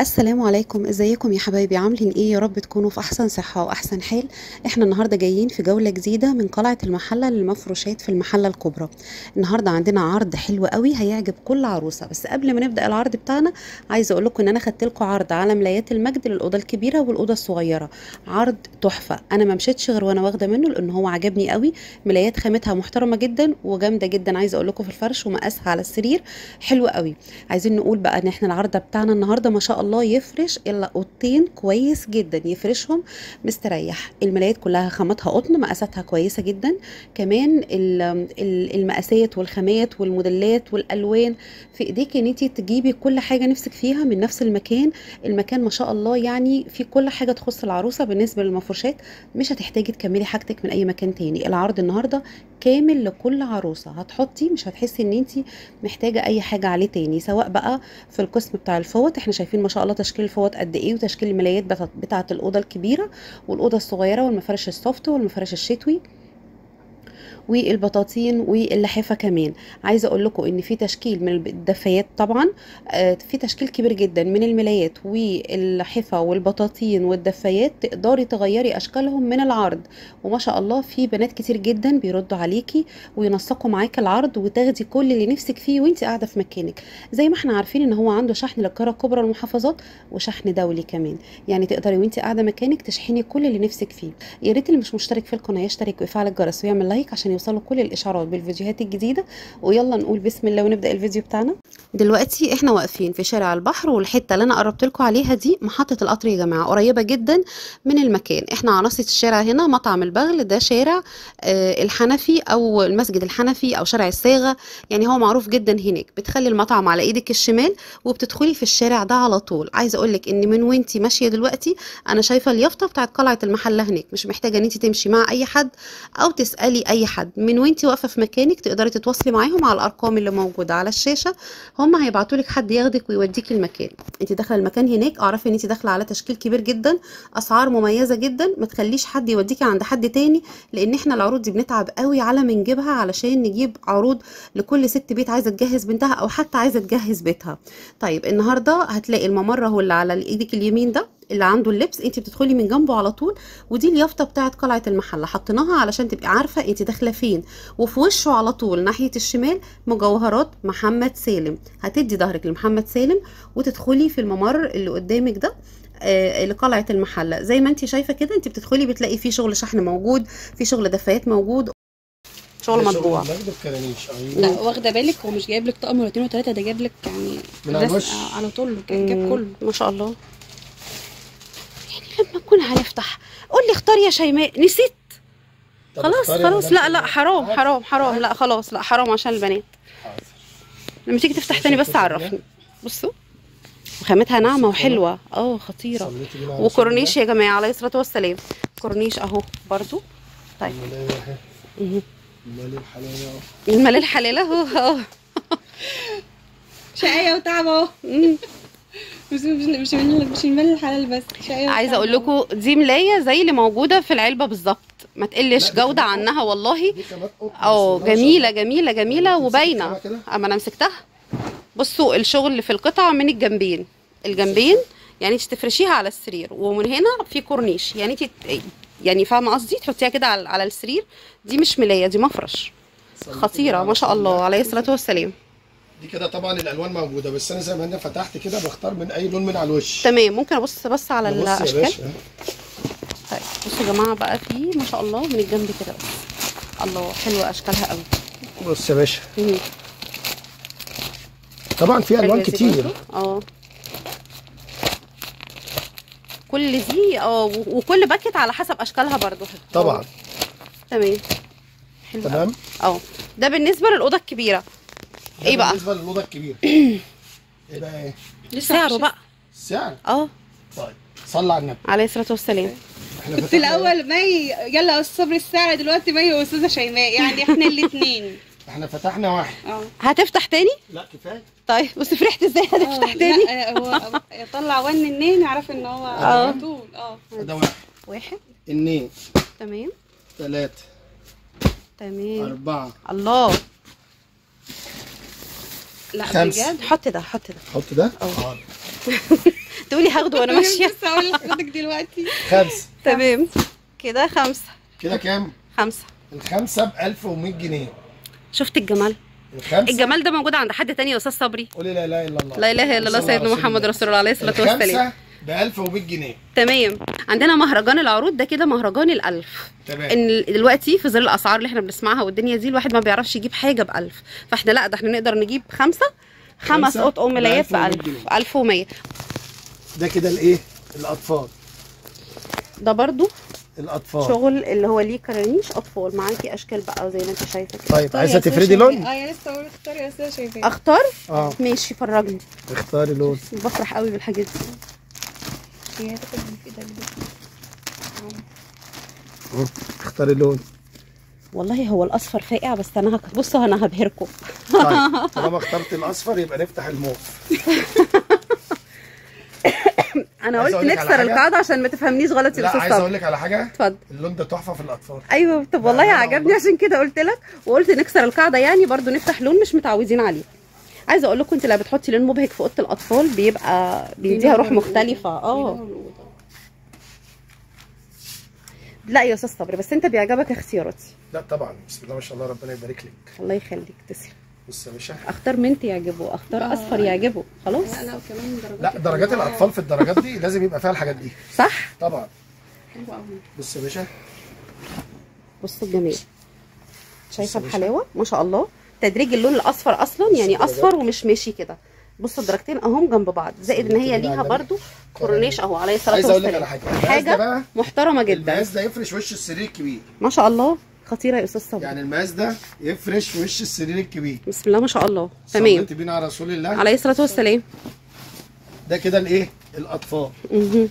السلام عليكم ازيكم يا حبايبي عاملين ايه يا رب تكونوا في احسن صحة واحسن حال احنا النهاردة جايين في جولة جديدة من قلعة المحلة للمفروشات في المحلة الكبرى النهاردة عندنا عرض حلو قوي هيعجب كل عروسة بس قبل ما نبدأ العرض بتاعنا عايزة اقول لكم ان انا خدت لكم عرض على ملايات المجد للأوضة الكبيرة والأوضة الصغيرة عرض تحفة انا ما مشيتش غير وانا واخدة منه لان هو عجبني قوي ملايات خامتها محترمة جدا وجامدة جدا عايزة اقول لكم في الفرش ومقاسها على السرير حلو قوي عايزين نقول بقى ان احنا العرض بتاعنا النهارده ما شاء الله يفرش الا اوضتين كويس جدا يفرشهم مستريح الملايات كلها خاماتها قطن مقاساتها كويسه جدا كمان ال- ال- المقاسات والخامات والموديلات والالوان في ايديك ان انت تجيبي كل حاجه نفسك فيها من نفس المكان المكان ما شاء الله يعني في كل حاجه تخص العروسه بالنسبه للمفروشات مش هتحتاجي تكملي حاجتك من اي مكان تاني العرض النهارده كامل لكل عروسه هتحطي مش هتحسي ان انت محتاجه اي حاجه عليه تاني سواء بقى في القسم بتاع الفوط احنا شايفين ما شاء الله تشكيل الفوط قد ايه وتشكيل الملايات بتاعت, بتاعت الاوضه الكبيره والاوضه الصغيره والمفارش السوفت والمفارش الشتوي والبطاطين واللحافه كمان عايزه اقول لكم ان في تشكيل من الدفايات طبعا آه، في تشكيل كبير جدا من الملايات واللحفه والبطاطين والدفايات تقدري تغيري اشكالهم من العرض وما شاء الله في بنات كتير جدا بيردوا عليكي وينسقوا معاكي العرض وتاخدي كل اللي نفسك فيه وانت قاعده في مكانك زي ما احنا عارفين ان هو عنده شحن للقاره الكبرى والمحافظات وشحن دولي كمان يعني تقدري وانت قاعده مكانك تشحني كل اللي نفسك فيه يا ريت اللي مش مشترك في القناه يشترك ويفعل الجرس ويعمل لايك عشان يوصلوا كل الاشعارات بالفيديوهات الجديده ويلا نقول بسم الله ونبدا الفيديو بتاعنا دلوقتي احنا واقفين في شارع البحر والحته اللي انا قربت لكم عليها دي محطه القطر يا جماعه قريبه جدا من المكان احنا على ناصيه الشارع هنا مطعم البغل ده شارع آه الحنفي او المسجد الحنفي او شارع الصاغه يعني هو معروف جدا هناك بتخلي المطعم على ايدك الشمال وبتدخلي في الشارع ده على طول عايزه اقول لك ان من وانتي ماشيه دلوقتي انا شايفه اليافطه بتاعت قلعه المحله هناك مش محتاجه ان انت تمشي مع اي حد او تسالي اي حد من وانتي واقفه في مكانك تقدري تتواصلي معاهم على الارقام اللي موجوده على الشاشه هم هيبعتوا لك حد ياخدك ويوديكي المكان انت داخله المكان هناك اعرفي ان انت داخله على تشكيل كبير جدا اسعار مميزه جدا ما تخليش حد يوديكي عند حد تاني لان احنا العروض دي بنتعب قوي على ما نجيبها علشان نجيب عروض لكل ست بيت عايزه تجهز بنتها او حتى عايزه تجهز بيتها طيب النهارده هتلاقي الممر هو اللي على ايدك اليمين ده اللي عنده اللبس انت بتدخلي من جنبه على طول ودي اليافطه بتاعت قلعه المحله حطيناها علشان تبقي عارفه انت داخله فين وفي وشه على طول ناحيه الشمال مجوهرات محمد سالم هتدي ظهرك لمحمد سالم وتدخلي في الممر اللي قدامك ده آه، لقلعه المحله زي ما انت شايفه كده انت بتدخلي بتلاقي في شغل شحن موجود في شغل دفايات موجود شغل مطبوع مجد الكرانيش لا ايوه واخده بالك هو مش جايب لك طقم ولا اتنين وتلاته ده جايب لك يعني من على رس- الوش. آه، على طول جايب كله ما شاء الله يعني لما نكون هنفتح قول لي اختار يا شيماء نسيت طب خلاص اختاري يا خلاص مدام لا لا شيماء. حرام عادي. حرام حرام لا خلاص لا حرام عشان البنات حاضر. لما تيجي تفتح تاني بس شوفي عرفني بصوا وخامتها ناعمه وحلوه اه خطيره صليتي بينا على وكورنيش رسول يا جماعه عليه الصلاه والسلام كورنيش اهو برضو طيب الله. الملاية اهي. مهم. المال الحلال اهو المال الحلال اهو اهو شقايه وتعب اهو مم. مش مش مش من مش المال الحلال بس شقايه عايزه اقول لكم دي ملايه زي اللي موجوده في العلبه بالظبط ما تقلش لا، دي جوده كمان عنها والله دي كمان قطن اه بس ما شاء جميله الله. جميله جميله تمسكي وباينه الكاميرا كده؟ اما انا مسكتها بصوا الشغل في القطع من الجنبين الجنبين يعني انت تفرشيها على السرير ومن هنا في كورنيش يعني انت يعني فاهمه قصدي تحطيها كده على على السرير دي مش ملايه دي مفرش صليتي خطيره بينا ما على شاء رسول الله عليه الصلاه والسلام دي كده طبعا الالوان موجوده بس انا زي ما انا فتحت كده بختار من اي لون من على الوش تمام ممكن ابص بس على بص يا الاشكال باشا طيب بصوا يا جماعه بقى في ما شاء الله من الجنب كده بس الله حلوه اشكالها قوي بص يا باشا مم. طبعا في الوان حلوة دي كتير برضو. اه كل دي اه و- وكل باكت على حسب اشكالها برضو طبعا اه. تمام حلو قوي. تمام اه ده بالنسبه للاوضه الكبيره ده ايه بقى بالنسبه للاوضه الكبيره ايه بقى ايه سعره بقى السعر اه طيب صلى على النبي عليه الصلاه والسلام احنا كنت فتحنا- الاول مي يلا يا استاذ صبري السعر دلوقتي مي واستاذه شيماء يعني احنا الاثنين احنا فتحنا واحد اه هتفتح تاني لا كفايه طيب بس فرحت ازاي هتفتح آه، تاني لا هو يطلع ون النين يعرف ان هو اه. على طول اه ده واحد واحد اتنين تمام تلاته تمام اربعه الله لا خمسة. بجد حط ده حط ده حط ده اه. تقولي هاخده وانا ماشيه لسه هقول لحضرتك دلوقتي خمسه تمام كده خمسة كده كام؟ خمسة الخمسه ب 1100 جنيه شفت الجمال الخمسه الجمال ده موجود عند حد تاني يا استاذ صبري قولي لا اله الا الله لا اله الا الله صلى على سيدنا محمد رسول الله عليه الصلاه والسلام الخمسه ب 1100 جنيه تمام عندنا مهرجان العروض ده كده مهرجان الألف تمام ان دلوقتي في ظل الاسعار اللي احنا بنسمعها والدنيا دي الواحد ما بيعرفش يجيب حاجه بألف فاحنا لا ده احنا نقدر نجيب خمسه خمس خمسة قطق ملايات ب 1100 بألف جنيه. 1100 ده كده الايه؟ الاطفال ده برضو الاطفال شغل اللي هو ليه كرانيش اطفال معاكي اشكال بقى زي ما انت شايفه كده طيب اختاري عايزه يا أستاذة تفردي شيماء. لون؟ اه يا لسه هقول اختاري يا استاذه شايفاه اختار اه ماشي فرجني اختاري لون بفرح قوي بالحاجات دي هي هتاخد من ايدك دي اختاري لون والله هو الاصفر فاقع بس انا هك... بصوا انا هبهركم طيب طالما اخترت الاصفر يبقى نفتح الموف انا عايزة قلت أقول لك على نكسر حاجة؟ القاعده عشان ما تفهمنيش غلط يا لا استاذ عايز صبري اقول لك على حاجه اتفضل اللون ده تحفه في الاطفال ايوه طب والله لا، لا، عجبني والله. عشان كده قلت لك وقلت نكسر القاعده يعني برضو نفتح لون مش متعودين عليه عايزه اقول لكم انت لما بتحطي لون مبهج في اوضه الاطفال بيبقى بيديها روح مختلفه اه لا يا استاذ صبري بس انت بيعجبك اختياراتي لا طبعا بسم الله ما شاء الله ربنا يبارك لك الله يخليك تسلم بص يا باشا اختار منت يعجبه اختار آه. اصفر يعجبه خلاص لا لا وكمان درجات لا درجات الاطفال في الدرجات دي لازم يبقى فيها الحاجات دي صح طبعا حلوه قوي بص يا باشا بصوا الجمال شايفه بص يا الحلاوه ما شاء الله تدريج اللون الاصفر اصلا يعني الدرجات. اصفر ومش ماشي كده بصوا الدرجتين اهم جنب بعض زائد ان هي على ليها النبي. برضو كورنيش اهو عليه الصلاه عايز اقول لك والسلام على حاجه المقاس ده حاجه بقى محترمه جدا المقاس ده يفرش وش السرير الكبير ما شاء الله خطيره يا استاذ صبري يعني المقاس ده يفرش وش السرير الكبير بسم الله ما شاء الله تمام صليت بينا على رسول الله عليه الصلاه والسلام ده كده الايه الاطفال مهم.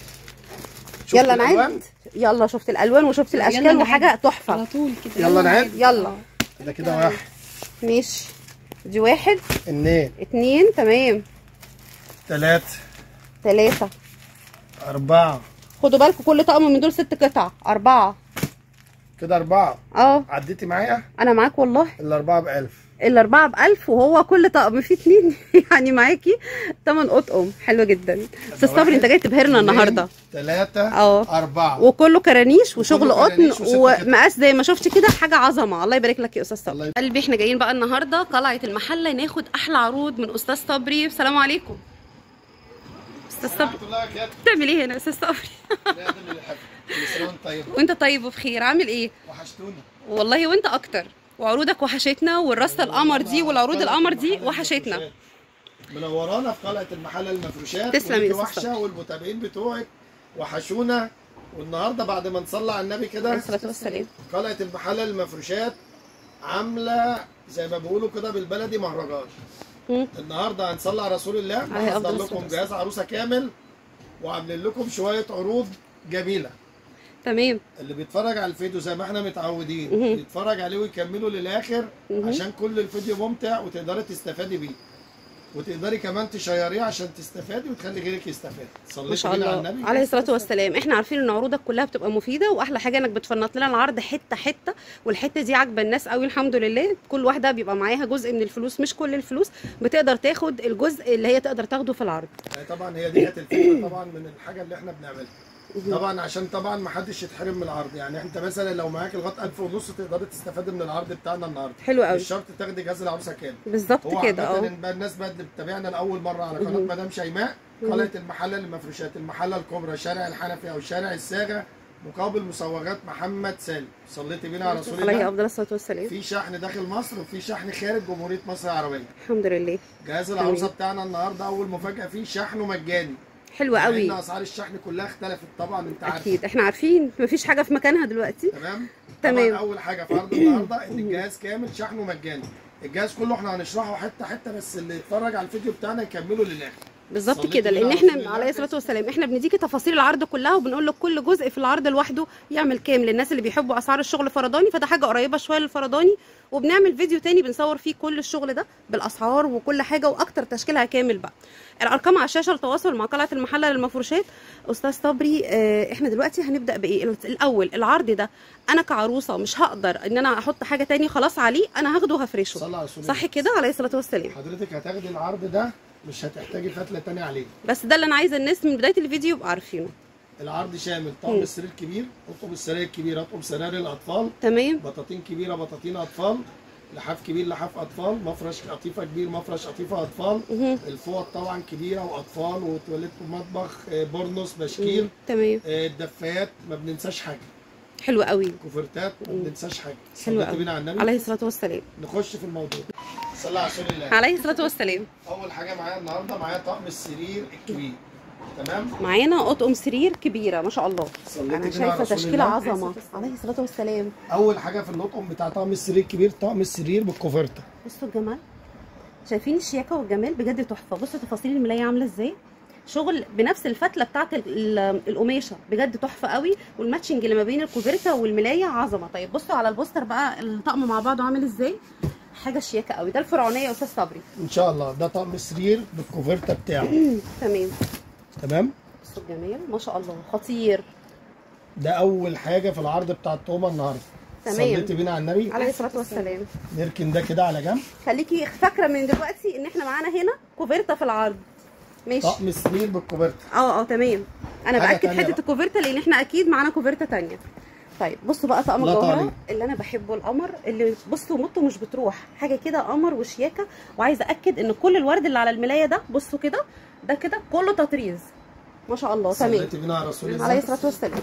شفت يلا الألوان؟ نعد يلا شفت الالوان وشفت يلا الاشكال نعد. وحاجه على تحفه طول كده يلا نعد يلا ده كده واحد ماشي دي واحد اثنين اتنين تمام ثلاثة تلاتة أربعة خدوا بالكم كل طقم من دول ست قطع أربعة كده أربعة اه عديتي معايا أنا معاك والله الأربعة بألف الأربعة بألف وهو كل طقم فيه اتنين يعني معاكي تمن أطقم حلو جدا أستاذ صبري أنت جاي تبهرنا النهاردة ثلاثة اه أربعة وكله كرانيش وشغل وكله قطن كرانيش وست قطع. ومقاس زي ما شفتي كده حاجه عظمه الله يبارك لك يا استاذ الله صبري يبارك. قلبي احنا جايين بقى النهارده قلعه المحله ناخد احلى عروض من استاذ صبري السلام عليكم استاذ صبري ورحمة الله وبركاته بتعمل ايه هنا يا استاذ صبري لا ده اللي يحب. كل سنة وأنت طيب وانت طيب وبخير عامل ايه وحشتونا والله وانت اكتر وعروضك وحشتنا والرصه القمر دي والعروض قلعة القمر دي المحل وحشتنا المفروشات. منورانا في قلعة المحل المفروشات تسلم يا وانت أستاذ وحشة والمتابعين بتوعك وحشونا والنهارده بعد ما نصلي على النبي عليه كده الصلاه والسلام قلعة المحل المفروشات عاملة زي ما بيقولوا كده بالبلدي مهرجان مم. النهارده هنصلي على رسول الله عليه أفضل هنحضر الصلاة لكم والسلام. جهاز عروسه كامل وعاملين لكم شويه عروض جميله تمام اللي بيتفرج على الفيديو زي ما احنا متعودين مهم. يتفرج عليه ويكمله للاخر مهم. عشان كل الفيديو ممتع وتقدري تستفادي بيه وتقدري كمان تشيريه عشان تستفادي وتخلي غيرك يستفاد ما صليتي شاء بينا على الله النبي عليه الصلاه والسلام احنا عارفين ان عروضك كلها بتبقى مفيده واحلى حاجه انك بتفنط لنا العرض حته حته والحته دي عاجبه الناس قوي الحمد لله كل واحده بيبقى معاها جزء من الفلوس مش كل الفلوس بتقدر تاخد الجزء اللي هي تقدر تاخده في العرض يعني طبعا هي ديت الفكره طبعا من الحاجه اللي احنا بنعملها طبعا عشان طبعا ما حدش يتحرم من العرض يعني انت مثلا لو معاك لغايه 1000 ونص تقدري تستفادي من العرض بتاعنا النهارده حلو قوي مش شرط تاخدي جهاز العروسه كامل بالظبط هو كده عامة اه إن بقى الناس بقى اللي بتتابعنا لاول مره على قناه مهم. مدام شيماء قلعه المحله للمفروشات المحله الكبرى شارع الحنفي او شارع الساغه مقابل مصوغات محمد سالم صليتي بينا على رسول عليه الله افضل الصلاه والسلام في شحن داخل مصر وفي شحن خارج جمهوريه مصر العربيه الحمد لله جهاز العروسه بتاعنا النهارده اول مفاجاه فيه شحنه مجاني حلو لان قوي اسعار الشحن كلها اختلفت طبعا انت عارف اكيد احنا عارفين مفيش حاجه في مكانها دلوقتي تمام تمام. طبعا اول حاجه في عرض النهارده ان الجهاز كامل شحنه مجاني الجهاز كله احنا هنشرحه حته حته بس اللي يتفرج على الفيديو بتاعنا يكمله للاخر بالظبط صليتي كده بينا لان على رسول احنا الله عليه الصلاه والسلام احنا بنديكي تفاصيل العرض كلها وبنقول لك كل جزء في العرض لوحده يعمل كام للناس اللي بيحبوا اسعار الشغل فرضاني فده حاجه قريبه شويه للفرضاني وبنعمل فيديو تاني بنصور فيه كل الشغل ده بالاسعار وكل حاجه واكتر تشكيلها كامل بقى الارقام على الشاشه التواصل مع قلعه المحله للمفروشات استاذ صبري اه احنا دلوقتي هنبدا بايه الاول العرض ده انا كعروسه مش هقدر ان انا احط حاجه تاني خلاص عليه انا هاخده وهفرشه صلى على رسول الله صح كده عليه الصلاه والسلام حضرتك هتاخدي العرض ده مش هتحتاجي فتله تانية عليه بس ده اللي انا عايزه الناس من بدايه الفيديو يبقوا عارفينه العرض شامل طقم السرير كبير اطقم السراير الكبيره اطقم سراير الاطفال تمام بطاطين كبيره بطاطين اطفال لحاف كبير لحاف اطفال مفرش قطيفه كبير مفرش قطيفه اطفال مهم. الفوط طبعا كبيره واطفال وتواليت ومطبخ آه، بورنوس بشكير تمام آه، الدفايات ما بننساش حاجه حلو قوي كوفرتات ما بننساش حاجه حلو صليت قوي بينا على النبي عليه الصلاه والسلام نخش في الموضوع صلى على رسول الله عليه الصلاه والسلام اول حاجه معايا النهارده معايا طقم السرير الكبير تمام معانا اطقم سرير كبيره ما شاء الله صليت انا بينا شايفه على رسول تشكيله الله. عظمه عليه الصلاه والسلام اول حاجه في الاطقم بتاع طقم السرير الكبير طقم السرير بالكوفرته بصوا الجمال شايفين الشياكه والجمال بجد تحفه بصوا تفاصيل الملايه عامله ازاي شغل بنفس الفتله بتاعت ال- ال- القماشه بجد تحفه قوي والماتشنج اللي ما بين الكوفرتا والملايه عظمه طيب بصوا على البوستر بقى الطقم مع بعضه عامل ازاي حاجه شياكه قوي ده الفرعونيه يا استاذ صبري ان شاء الله ده طقم السرير بالكوفرته بتاعه تمام تمام بصوا الجمال ما شاء الله خطير ده اول حاجه في العرض بتاع التومه النهارده تمام. صليت بينا على النبي عليه الصلاه والسلام نركن ده كده على جنب خليكي فاكره من دلوقتي ان احنا معانا هنا كوفرتا في العرض ماشي طقم السرير بالكوفرته اه اه تمام انا حاجة باكد تانية حته بقى. الكوفرتا لان احنا اكيد معانا كوفرتا تانية طيب بصوا بقى طقم لا الجوهره طالب. اللي انا بحبه القمر اللي بصوا موته مش بتروح حاجه كده قمر وشياكه وعايزه اكد ان كل الورد اللي على الملايه ده بصوا كده ده كده كله تطريز ما شاء الله تمام صليت بينا على رسول عليه الله الصلاه والسلام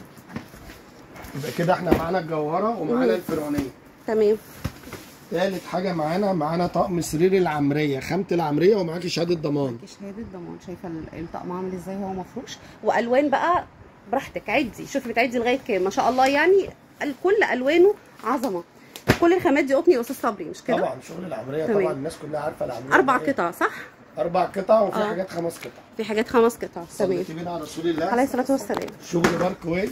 يبقى كده احنا معانا الجوهره ومعانا الفرعونيه تمام ثالث حاجه معانا معانا طقم سرير العمريه خامه العمريه ومعاكي شهاده ضمان شهاده ضمان شايفه ال- الطقم عامل ازاي هو مفروش والوان بقى براحتك عدي شوفي بتعدي لغايه كام ما شاء الله يعني ال- كل الوانه عظمه كل الخامات دي قطني يا استاذ صبري مش كده طبعا شغل العمريه تمام. طبعا الناس كلها عارفه العمريه اربع إيه. قطع صح اربع قطع وفي آه. حاجات خمس قطع في حاجات خمس قطع تمام صليت بينا على رسول الله عليه الصلاه والسلام شغل بارك واي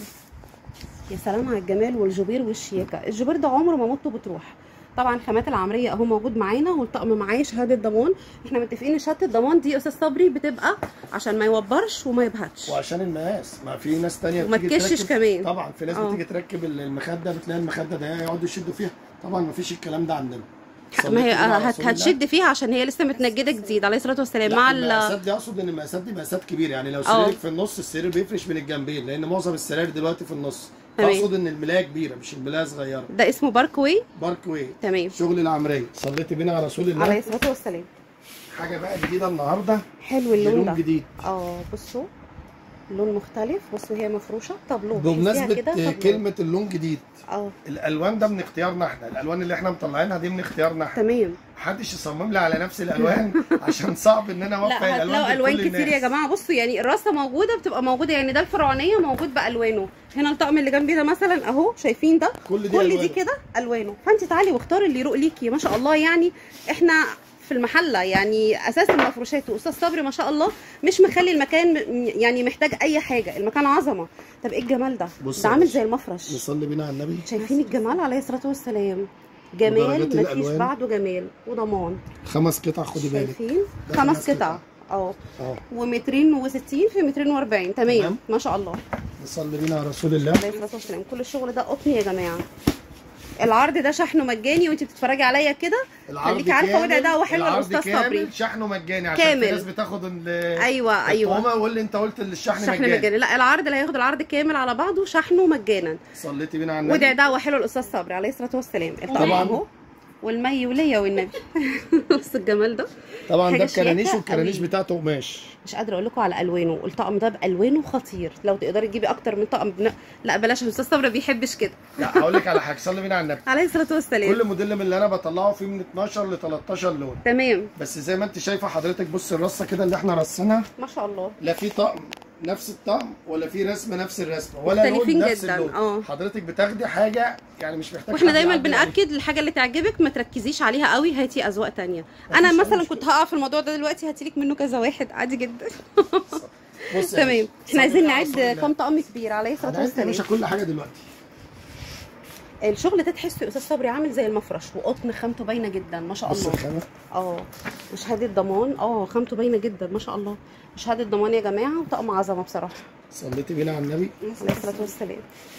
يا سلام على الجمال والجبير والشياكه الجبير ده عمره ما موته بتروح طبعا خامات العمريه اهو موجود معانا والطقم معاه شهاده ضمان احنا متفقين ان شهاده الضمان دي يا استاذ صبري بتبقى عشان ما يوبرش وما يبهتش وعشان المقاس ما في ناس تانية وما بتيجي تكشش تركب- كمان. طبعا في ناس آه. بتيجي تركب المخده بتلاقي المخده ده يقعدوا يشدوا فيها طبعا ما فيش الكلام ده عندنا ما هي صليت بينا على هت رسول الله. هتشد فيها عشان هي لسه متنجده جديد عليه الصلاه والسلام لا مع المقاسات ال دي اقصد ان المقاسات دي مقاسات كبيره يعني لو آه. سريرك في النص السرير بيفرش من الجنبين لان معظم السراير دلوقتي في النص تمام. اقصد ان الملايه كبيره مش الملايه صغيره ده اسمه بارك واي بارك واي تمام شغل العمريه صليت بينا على رسول الله عليه الصلاه والسلام حاجه بقى جديده النهارده حلو اللون لون ده جديد اه بصوا لون مختلف بصوا هي مفروشه طابلو بمناسبه تحسيها كده طابلو. كلمه اللون جديد اه الالوان ده من اختيارنا احنا الالوان اللي احنا مطلعينها دي من اختيارنا احنا تمام محدش يصمم لي على نفس الالوان عشان صعب ان انا اوفق لا الالوان هتلاقوا دي الوان لكل كتير يا الناس. جماعه بصوا يعني الراسه موجوده بتبقى موجوده يعني ده الفرعونيه موجود بالوانه هنا الطقم اللي جنبي ده مثلا اهو شايفين ده كل دي كل دي ألوانه. كده الوانه فانت تعالي واختاري اللي يروق ليكي ما شاء الله يعني احنا في المحله يعني اساس المفروشات واستاذ صبري ما شاء الله مش مخلي المكان م- يعني محتاج اي حاجه المكان عظمه طب ايه الجمال ده بص ده يا عامل باشا. زي المفرش نصلي بينا على النبي شايفين الجمال عليه الصلاه والسلام جمال ودرجات مفيش الألوان. بعده جمال وضمان خمس قطع خدي بالك شايفين ده خمس خمس قطع قطع. اه اه ومترين وستين في مترين واربعين تمام تمام. ما شاء الله نصلي بينا على رسول الله عليه الصلاه والسلام كل الشغل ده قطني يا جماعه العرض ده شحنه مجاني وانت بتتفرجي عليا كده خليكي عارفه وضع ده وحلو العرض الاستاذ صبري كامل شحنه مجاني عشان كامل. في ناس بتاخد ال ايوه ايوه التهمه وقول لي انت قلت ان الشحن شحن مجاني, مجاني لا العرض اللي هياخد العرض كامل على بعضه شحنه مجانا صليتي بينا على النبي ودع دعوه حلو الاستاذ صبري عليه الصلاه والسلام الطقم طبعاً. اهو والمي وليا والنبي بص الجمال ده طبعا حاجة ده الكرانيش شياكة والكرانيش قوي. بتاعته قماش مش قادره اقول لكم على الوانه الطقم ده بالوانه خطير لو تقدري تجيبي اكتر من طقم بن... لا بلاش الاستاذ صبري ما بيحبش كده لا هقول لك على حاجه صلي بينا على النبي عليه الصلاه والسلام كل موديل من اللي انا بطلعه فيه من 12 ل 13 لون تمام بس زي ما انت شايفه حضرتك بص الرصه كده اللي احنا رصينها ما شاء الله لا في طقم نفس الطقم ولا في رسمه نفس الرسمه ولا لون مختلفين نفس جداً، اللون آه. حضرتك بتاخدي حاجه يعني مش محتاج واحنا حد دايما يعدل عليها. بناكد الحاجه اللي تعجبك ما تركزيش عليها قوي هاتي اذواق تانية انا مفيش أي مثلا مشكلة. كنت هقع في الموضوع ده دلوقتي هاتيلك منه كذا واحد عادي جدا بص يا تمام باشا، احنا عايزين صلي على رسول نعد الله. كام طقم كبير عليه الصلاه هنعد يا والسلام باشا كل حاجه دلوقتي الشغل ده تحسه يا استاذ صبري عامل زي المفرش وقطن خامته باينه جدا ما شاء بص الله الخامه اه وشهاده ضمان اه خامته باينه جدا ما شاء الله شهاده ضمان يا جماعه وطقم عظمه بصراحه صليتي بينا على النبي عليه الصلاه والسلام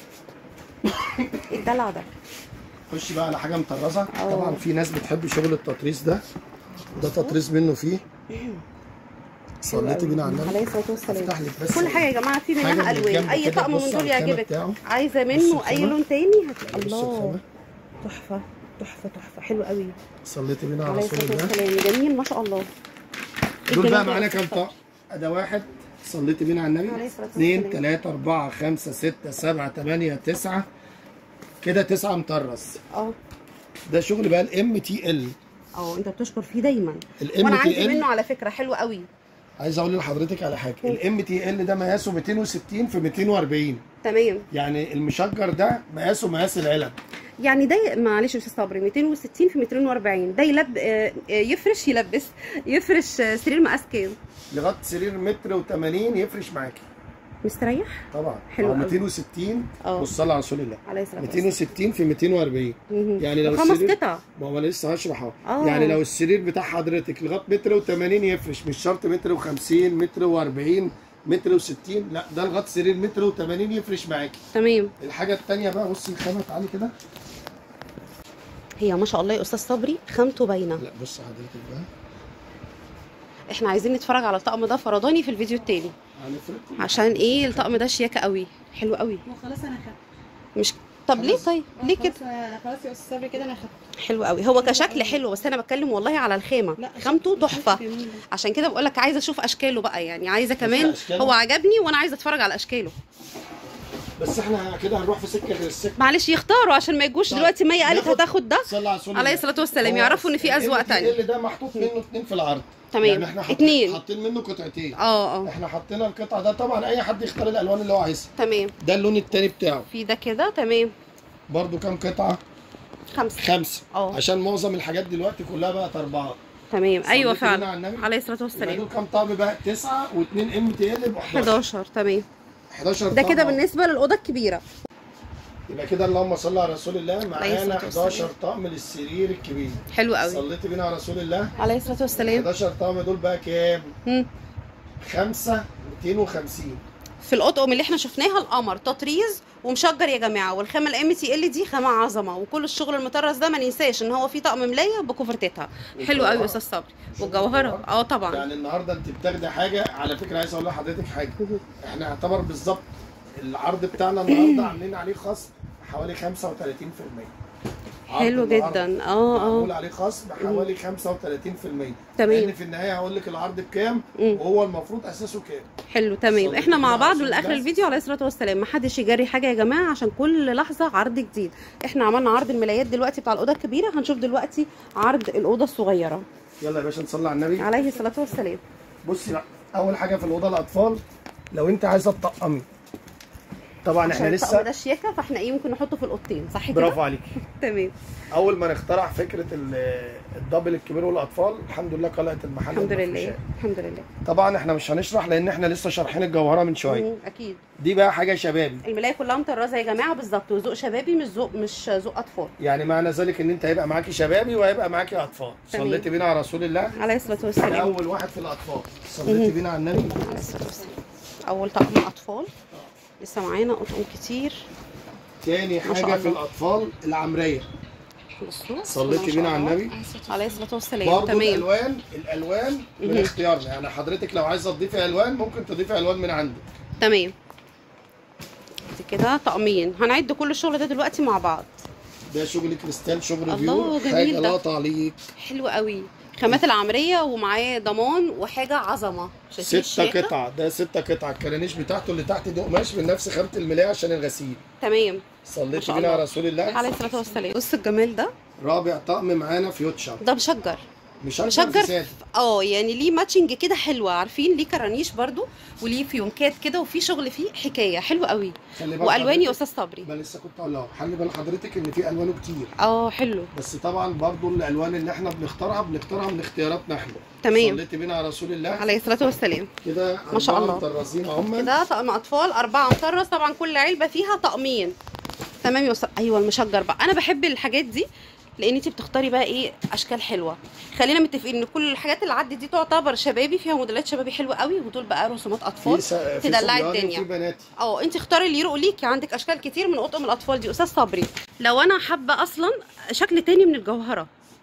ايه الدلع ده خش بقى على حاجه مطرزه أوه. طبعا في ناس بتحب شغل التطريز ده ده تطريز منه فيه صليتي بينا على النبي عليه الصلاه والسلام افتح لك بس كل حاجه يا جماعه في حاجة منها من الوان الجنب اي كده، طقم بص من على دول الخامة يعجبك بتاعه. عايزه بص منه اي الخامة. لون تاني هت... بص الله الخامة. تحفه تحفه تحفه حلو قوي صليتي بينا على عليه رسول الصلاه الله والسلام جميل ما شاء الله إيه دول الجمال بقى ده؟ معانا كام طقم؟ ده واحد صليتي بينا على عليه النبي الصلاة اثنين والسلام. ثلاثة أربعة خمسة ستة سبعة ثمانية تسعة كده تسعة مطرز اه ده شغل بقى الام تي ال اه انت بتشكر فيه دايما الام وانا تي عندي ال منه على فكره حلو قوي عايز اقول لحضرتك على حاجه الام تي ال ده مقاسه 260 في 240 تمام يعني المشجر ده مقاسه مقاس العلب يعني ده معلش يا استاذ صبري 260 في 240 ده يلب آه، آه، يفرش يلبس يفرش آه، سرير مقاس كام لغايه سرير متر و80 يفرش معاكي مستريح طبعا حلو هو قوي. 260 اه. والصلاه على رسول الله عليه الصلاه والسلام 260 في 240 مهم. يعني لو خمس السرير قطع ما هو انا لسه هشرح اهو اه. يعني لو السرير بتاع حضرتك لغايه متر و80 يفرش مش شرط متر و50 متر و40 متر و60 لا ده لغايه سرير متر و80 يفرش معاكي تمام الحاجه الثانيه بقى بصي الخامه تعالي كده هي ما شاء الله يا استاذ صبري خامته باينه لا بص حضرتك بقى احنا عايزين نتفرج على الطقم ده فرداني في الفيديو التاني هنفرق عشان ايه الطقم ده شياكه قوي حلو قوي خلاص انا خدت مش طب ليه طيب ليه كده خلاص خلاص يا استاذ صبري كده انا خدت حلو قوي هو كشكل حلو بس انا بتكلم والله على الخامه لا خامته تحفه جميل. عشان كده بقول لك عايزه اشوف اشكاله بقى يعني عايزه كمان أشكاله؟ هو عجبني وانا عايزه اتفرج على اشكاله بس احنا كده هنروح في سكه غير السكه معلش يختاروا عشان ما يجوش طيب، دلوقتي مي قالت ناخد- هتاخد ده صلى على رسول عليه الله. الصلاه والسلام هو يعرفوا ان في اذواق تانية اللي ده محطوط منه اتنين في العرض تمام. يعني احنا حاطين اتنين. حاطين منه قطعتين اه اه احنا حطينا القطعه ده طبعا اي حد يختار الالوان اللي هو عايزها تمام ده اللون التاني بتاعه في ده كده تمام برضو كام قطعه خمسه خمسه اه. عشان معظم الحاجات دلوقتي كلها بقت اربعه تمام ايوه صليتي بينا فعلا على النبي؟ عليه الصلاه يبقى والسلام دول كام طقم بقى تسعه واثنين ام تي ال يبقوا 11 11 تمام 11 ده كده طقم. بالنسبه للاوضه الكبيره يبقى كده اللهم صل على رسول الله عليه معانا الصلاة والسلام. 11 طقم للسرير الكبير حلو قوي صليتي بينا على رسول الله عليه الصلاه والسلام 11 طقم دول بقى كام؟ مم. 5 250 في الاطقم اللي احنا شفناها القمر تطريز ومشجر يا جماعه والخامه الام تي ال دي خامه عظمه وكل الشغل المطرز ده ما ننساش ان هو فيه طقم ملايه بكوفرتتها حلو قوي يا استاذ صبري والجوهره اه طبعا يعني النهارده انت بتاخدي حاجه على فكره عايز اقول لحضرتك حاجه احنا يعتبر بالظبط العرض بتاعنا النهارده عاملين عليه خصم حوالي 35% عرض حلو النهاردة جدا اه معمول اه عليه خصم بحوالي 35% تمام. لان في النهايه هقول لك العرض بكام مم. وهو المفروض اساسه كام حلو تمام صلي احنا مع على بعض رسول لاخر الله. الفيديو عليه الصلاه والسلام ما حدش يجري حاجه يا جماعه عشان كل لحظه عرض جديد احنا عملنا عرض الملايات دلوقتي بتاع الاوضه الكبيره هنشوف دلوقتي عرض الاوضه الصغيره يلا يا باشا نصلي على النبي عليه الصلاه والسلام بصي بقى اول حاجه في الاوضه الاطفال لو انت عايزه تطقمي طبعا عشان احنا الطقم لسه ده شياكه فاحنا ايه ممكن نحطه في الاوضتين صح كده برافو عليك تمام اول ما نخترع فكره ال- الدبل الكبير والاطفال الحمد لله قلقت المحل الحمد لله والمفروشات. الحمد لله طبعا احنا مش هنشرح لان احنا لسه شارحين الجوهره من شويه مم، اكيد دي بقى حاجه شبابي الملايه كلها مطرزه يا جماعه بالظبط وذوق شبابي مش ذوق مش ذوق اطفال يعني معنى ذلك ان انت هيبقى معاكي شبابي وهيبقى معاكي اطفال تمام. صليتي بينا على رسول الله عليه الصلاه ده والسلام اول واحد في الاطفال صليتي بينا على النبي عليه الصلاه والسلام اول طقم اطفال لسه معانا اطقم كتير تاني ما شاء حاجه في الله. الاطفال العمريه بصوا صليتي ما شاء بينا على الله. النبي عليه الصلاه والسلام برضه تمام الالوان الالوان من مهم. اختيارنا يعني حضرتك لو عايزه تضيفي الوان ممكن تضيفي الوان من عندك تمام دي كده طقمين هنعد كل الشغل ده دلوقتي مع بعض ده شغل كريستال شغل الله، بيور جميل حاجه ده. لا تعليق حلو قوي خامات العمريه ومعاه ضمان وحاجه عظمه شايفين ستة الشياكة؟ قطع ده ستة قطع الكرانيش بتاعته اللي تحت دي قماش من نفس خامة الملاية عشان الغسيل تمام ما صليت شاء بينا على الله. رسول الله عليه الصلاه والسلام بص الجمال ده رابع طقم معانا فيوتشر ده مشجر مش عارف مشجر سادة اه يعني ليه ماتشنج كده حلوه عارفين ليه كرانيش برضو وليه فيونكات كده وفي شغل فيه حكايه حلو قوي خلي بالك والوان يا حضرتك- استاذ صبري ما لسه كنت اقول لها خلي بال حضرتك ان في الوانه كتير اه حلو بس طبعا برضو الالوان اللي احنا بنختارها بنختارها من اختياراتنا احنا تمام صليت بينا على رسول الله عليه الصلاه والسلام كده ما شاء أربعة الله. مطرزين هم كده طقم اطفال اربعه مطرز طبعا كل علبه فيها طقمين تمام يا استاذ ايوه المشجر بقى انا بحب الحاجات دي لان انت بتختاري بقى ايه اشكال حلوه خلينا متفقين ان كل الحاجات اللي عدت دي تعتبر شبابي فيها موديلات شبابي حلوه قوي ودول بقى رسومات اطفال في س- في تدلعي صبياني الدنيا. وفي بناتي اه انت اختاري اللي يروق ليكي عندك اشكال كتير من اطقم الاطفال دي استاذ صبري لو انا حابه اصلا شكل تاني من الجوهره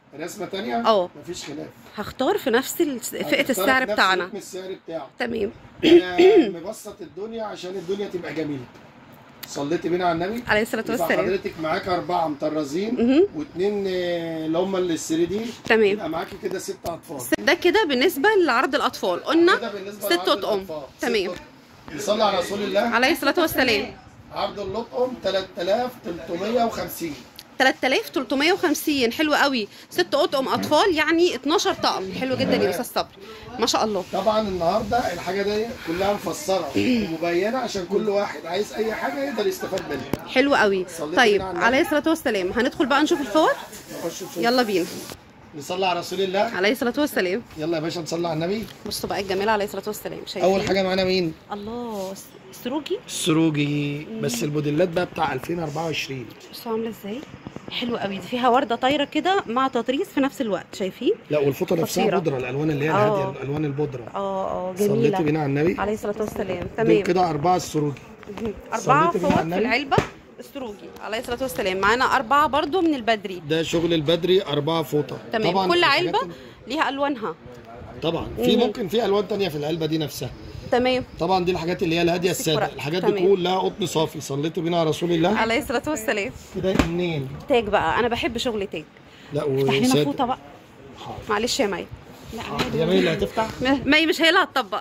رسمه تانية اه. مفيش خلاف هختار في نفس ال- فئه هتختار السعر نفس بتاعنا رتم السعر بتاعه تمام انا مبسط الدنيا عشان الدنيا تبقى جميله صليتي بينا على النبي عليه الصلاه يبقى والسلام حضرتك معاك اربعه مطرزين مهم. واثنين اللي هم ال 3 دي تمام يبقى معاكي كده ست اطفال ده كده بالنسبه لعرض الاطفال قلنا كده بالنسبه ست لعرض اطقم الأطفال. ست تمام أطقم. نصلي على رسول الله عليه الصلاه والسلام عرض اللطقم 3350 3350 حلو قوي ست اطقم اطفال يعني 12 طقم حلو جدا يا استاذ صبري ما شاء الله طبعا النهارده الحاجه دي كلها مفسره ومبينه عشان كل واحد عايز اي حاجه يقدر يستفاد منها حلو قوي صليت طيب بينا على النبي. النبي. عليه الصلاه والسلام هندخل بقى نشوف الفور نخش نشوف. يلا بينا نصلي على رسول الله عليه الصلاه والسلام يلا يا باشا نصلي على النبي بصوا بقى الجمال عليه الصلاه والسلام شايفين اول حاجه معانا مين الله سروجي السروجي بس الموديلات بقى بتاع 2024 بصوا عامله ازاي حلو قوي دي فيها ورده طايره كده مع تطريز في نفس الوقت شايفين لا والفوطه نفسها خطيرة. بودره الالوان اللي هي آه. الهاديه الالوان البودره اه اه صليتي جميله بينا على النبي عليه الصلاه والسلام دول تمام كده اربعه السروجي مهم. أربعة صليتي بينا فوط على في النبي؟ العلبة السروجي عليه الصلاة والسلام معانا أربعة برضو من البدري ده شغل البدري اربعه فوطه تمام طبعا كل الحاجات علبة ال- ليها ألوانها طبعا في مم. ممكن في الوان تانية في العلبه دي نفسها تمام طبعا دي الحاجات اللي هي الهاديه سكرة. الساده الحاجات دي تمام. كلها قطن صافي صليتوا بينا على رسول الله عليه الصلاة والسلام كده منين تاج بقى أنا بحب شغل تاج لا افتح لنا وساد فوطة بقى حاضر. معلش يا مي لا يا مي اللي هتفتح مي مش هي اللي هتطبق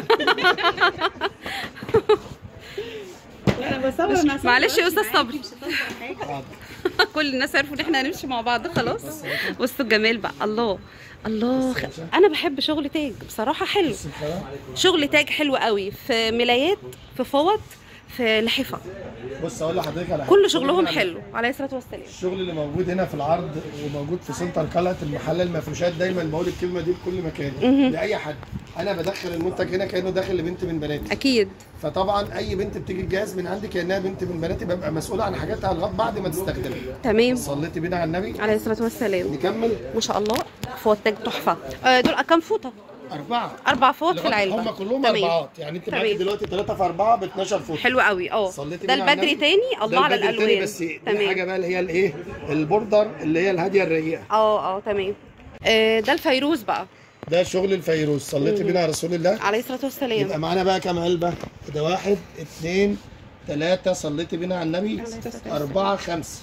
انا بصور مع معلش يا أستاذ صبري حاضر. كل الناس عرفوا ان احنا هنمشي مع بعض خلاص بصوا الجمال بقى الله الله انا بحب شغل تاج بصراحه حلو بص الكلام. شغل تاج حلو قوي في ملايات في فوط في لحفه بص اقول لحضرتك على حاجه كل شغلهم حلو عليه الصلاه والسلام الشغل اللي موجود هنا في العرض وموجود في سنتر قلعه المحل المفروشات دايما بقول الكلمه دي بكل مكان لاي حد انا بدخل المنتج هنا كانه داخل لبنت من بناتي اكيد فطبعا اي بنت بتيجي الجهاز من عندي كانها بنت من بناتي ببقى مسؤول عن حاجاتها لغايه بعد ما تستخدمها تمام صليتي بينا على النبي عليه الصلاه والسلام نكمل ما شاء الله فوط تاج تحفه آه، دول كام فوطه اربعه اربع فوط في لغاية- العلبه هم كلهم تمام. اربعات يعني انت معاكي تمام. دلوقتي 3 في 4 ب 12 فوط حلو قوي اه صليتي ده بينا على البدري النبي؟ تاني الله ده على البدري تاني الالوان بس دي تمام حاجه بقى اللي هي الايه البوردر اللي هي الهاديه الرقيقه اه اه تمام آه، ده الفيروز بقى ده شغل الفيروز صليتي بينا على رسول الله عليه الصلاه والسلام يبقى معانا بقى كام علبة؟ كده واحد اتنين تلاتة صليتي بينا على النبي أربعة خمسة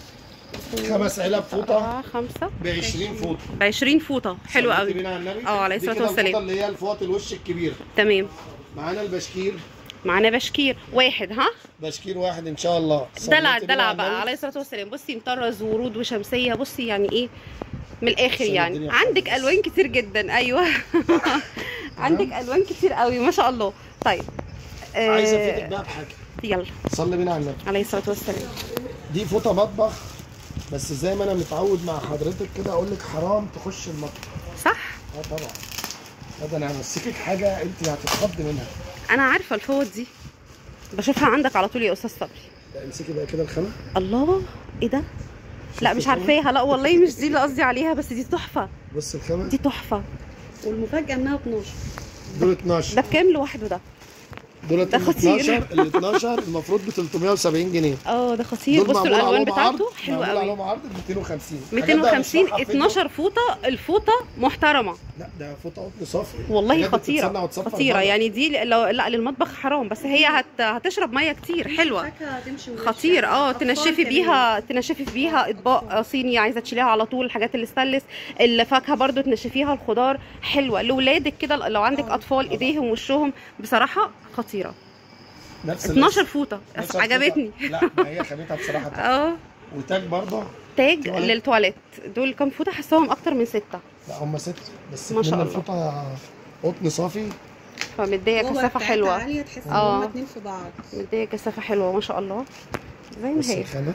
خمس علب فوطة أربعة خمسة ب 20 فوطة ب 20 فوطة حلو صليتي قوي بينا على النبي اه، عليه دي الصلاة كده والسلام. الفوطة اللي هي الفوط الوش الكبيرة تمام معانا البشكير معانا بشكير واحد ها بشكير واحد إن شاء الله صليتي دلع بينا دلع على بقى النبي. عليه الصلاه والسلام بصي مطرز ورود وشمسيه بصي يعني ايه من الاخر عشان يعني الدنيا عندك خالص. الوان كتير جدا ايوه عندك الوان كتير قوي ما شاء الله طيب آه، عايزة افيدك بقى بحاجة يلا صلي بينا على النبي عليه الصلاه والسلام دي فوطة مطبخ بس زي ما انا متعود مع حضرتك كده اقول لك حرام تخش المطبخ صح اه طبعا لا ده انا همسكك حاجه انت هتتخض منها انا عارفه الفوط دي بشوفها عندك على طول يا استاذ صبري لا امسكي بقى كده الخامه الله ايه ده لا مش عارفاها لا والله مش دي اللي قصدي عليها بس دي تحفه بص الخامه دي تحفه والمفاجاه انها 12 دول 12 ده بكام لوحده ده دول ده ال خطير. 12 ال 12 المفروض ب 370 جنيه اه ده خطير دول بصوا معمول الالوان عليهم عرض بتاعته حلوه معمول قوي عليهم عرض ب 250 الحاجات دي 250 هنشرحها في فيديو. 12 فوطه الفوطه محترمه لا ده فوطه قطن صافي والله حاجات بتتصنع خطيره وتصفر خطيره بره. يعني دي لو لا للمطبخ حرام بس هي هت هتشرب ميه كتير حلوه فاكهه تمشي وش خطير يعني. اه أطفال تنشفي كمان. بيها تنشفي بيها اطباق صيني عايزه تشيليها على طول الحاجات اللي ستانلس الفاكهه برضو تنشفيها الخضار حلوه لاولادك كده لو عندك آه. اطفال ايديهم وشهم بصراحه خطيره نفس 12 الاسم. فوطه نفس عجبتني الفوطة. لا ما هي خامتها بصراحه تحفة. اه وتاج برضه تاج تواليت. للتواليت دول كام فوطه حاساهم اكتر من سته لا هم ست بس ما شاء اتنين الله. الفوطه قطن صافي فمديه جوه كثافه بتاعتها حلوه عاليه تحس ان آه. هما اتنين في بعض مديه كثافه حلوه ما شاء الله زي ما بص هي الخامه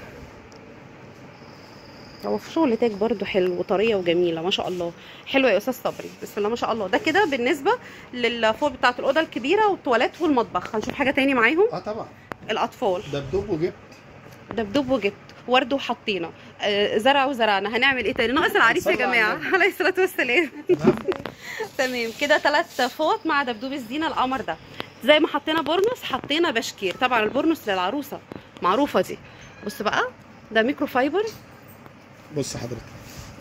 هو في شغل تاج برضو حلو وطريه وجميله ما شاء الله حلوه يا استاذ صبري بسم الله ما شاء الله ده كده بالنسبه للفوق بتاعه الاوضه الكبيره والتواليت والمطبخ هنشوف حاجه تاني معاهم اه طبعا الاطفال دبدوب وجبت دبدوب وجبت ورد وحطينا آه، زرع وزرعنا هنعمل ايه تاني ناقص العريس يا صلى على جماعه النبي. عليه الصلاه والسلام تمام تمام كده ثلاث فوط مع دبدوب الزينه القمر ده زي ما حطينا بورنوس حطينا بشكير طبعا البورنوس للعروسه معروفه دي بص بقى ده ميكرو فايبر بص حضرتك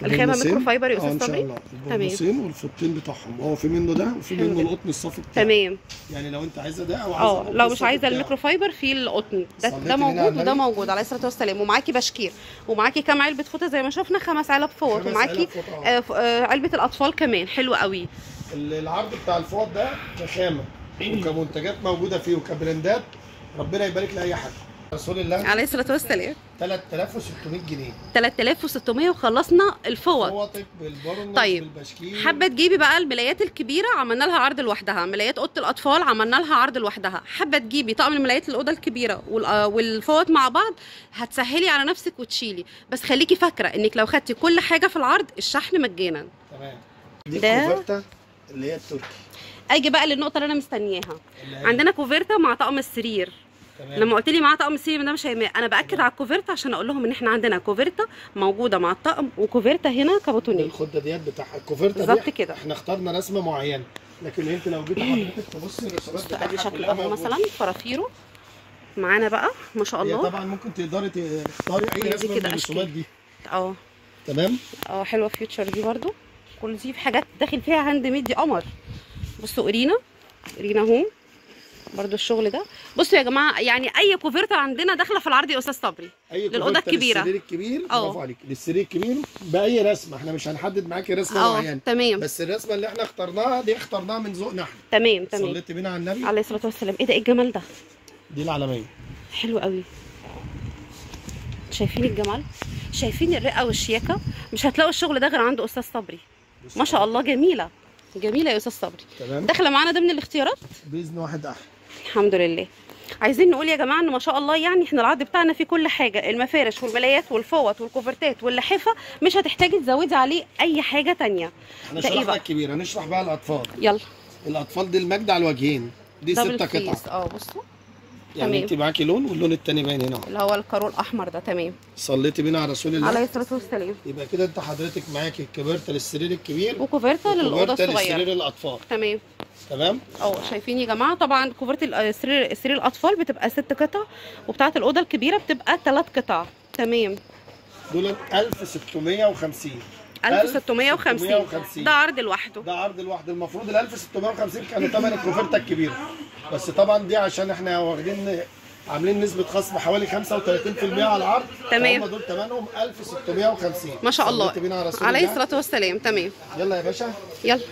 الخامه البرنسين. ميكرو فايبر يا اه استاذ ان شاء صبري الله البرنسين والفوطين بتاعهم هو في منه ده وفي حلو منه جدا. القطن الصافي بتاعه تمام يعني لو انت عايزه ده او عايزه اه القطن لو مش الصافي عايزه بتاعه. الميكرو فايبر في القطن ده صليتي ده بينا على موجود وده النبي؟ موجود عليه الصلاه والسلام ومعاكي بشكير ومعاكي كام علبه فوطه زي ما شفنا خمس علب فوط خمس ومعاكي علب فوط، اه. آه ف- آه علبه الاطفال كمان حلو قوي ال- العرض بتاع الفوط ده كخامه وكمنتجات موجوده فيه وكبراندات ربنا يبارك لاي حد رسول الله عليه الصلاه والسلام 3600 جنيه 3600 وخلصنا الفوط فوطك بالبرنس طيب. بالبشكير حابه تجيبي بقى الملايات الكبيره عملنا لها عرض لوحدها ملايات اوضه الاطفال عملنا لها عرض لوحدها حابه تجيبي طقم الملايات الاوضه الكبيره وال- آه والفوط مع بعض هتسهلي على نفسك وتشيلي بس خليكي فاكره انك لو خدتي كل حاجه في العرض الشحن مجانا تمام دي ده- الكوفرتا اللي هي التركي اجي بقى للنقطه اللي انا مستنياها اللي هي- عندنا كوفرتا مع طقم السرير تمام. لما قلت لي معاه طقم السرير ده مش هيماء انا باكد على الكوفرتا عشان اقول لهم ان احنا عندنا كوفرتا موجوده مع الطقم وكوفرتا هنا كابوتونيه الخده ديت بتاعها الكوفرتا بالظبط دي كده. احنا اخترنا رسمه معينه لكن انت لو جيت حضرتك تبص الرسومات ادي بتاعها شكل كلها اهو موجودة. مثلا فرافيره معانا بقى ما شاء هي الله طبعا ممكن تقدري تختاري اي دي رسمه من كده الرسومات أشكال. دي اه تمام اه حلوه فيوتشر دي برضو كل دي في حاجات داخل فيها هاند ميد دي قمر بصوا ارينا ارينا اهو برضو الشغل ده بصوا يا جماعه يعني اي كوفرتا عندنا داخله في العرض يا استاذ صبري اي للأوضة كوفرتا الكبيرة. للسرير الكبير اه. برافو عليك للسرير الكبير باي رسمه احنا مش هنحدد معاكي رسمه اه معينه تمام بس الرسمه اللي احنا اخترناها دي اخترناها من ذوقنا احنا تمام تمام صليت بينا على النبي عليه الصلاه والسلام ايه ده ايه الجمال ده دي العالميه حلو قوي شايفين الجمال شايفين الرقه والشياكه مش هتلاقوا الشغل ده غير عند استاذ صبري بص ما شاء الله جميله جميله يا استاذ صبري تمام داخله معانا ضمن الاختيارات باذن واحد احد الحمد لله عايزين نقول يا جماعه ان ما شاء الله يعني احنا العرض بتاعنا فيه كل حاجه المفارش والملايات والفوط والكوفرتات واللحافه مش هتحتاجي تزودي عليه اي حاجه تانية احنا ده ايه شرحنا بقى الكبيره نشرح بقى الاطفال يلا الاطفال دي المجد على الوجهين دي دبل ستة فيس قطع اه بصوا يعني تمام. انت معاكي لون واللون التاني باين هنا اهو. اللي هو الكارو الاحمر ده تمام صليتي بينا على رسول الله عليه الصلاه والسلام يبقى كده انت حضرتك معاكي الكبرته للسرير الكبير وكوفرتا للاوضه وكبرته الصغيره للسرير الاطفال تمام تمام اه شايفين يا جماعه طبعا كوفرت ال- سرير سرير الاطفال بتبقى ست قطع وبتاعه الاوضه الكبيره بتبقى ثلاث قطع تمام دول 1650 1650 1650. ده عرض لوحده ده عرض لوحده المفروض ال 1650 كانوا ثمن الكوفرته الكبيره بس طبعا دي عشان احنا واخدين عاملين نسبه خصم حوالي 35% على العرض تمام. هم دول ثمنهم 1650 ما شاء الله صليتي بينا على رسول عليه الله الصلاه والسلام تمام يلا يا باشا يلا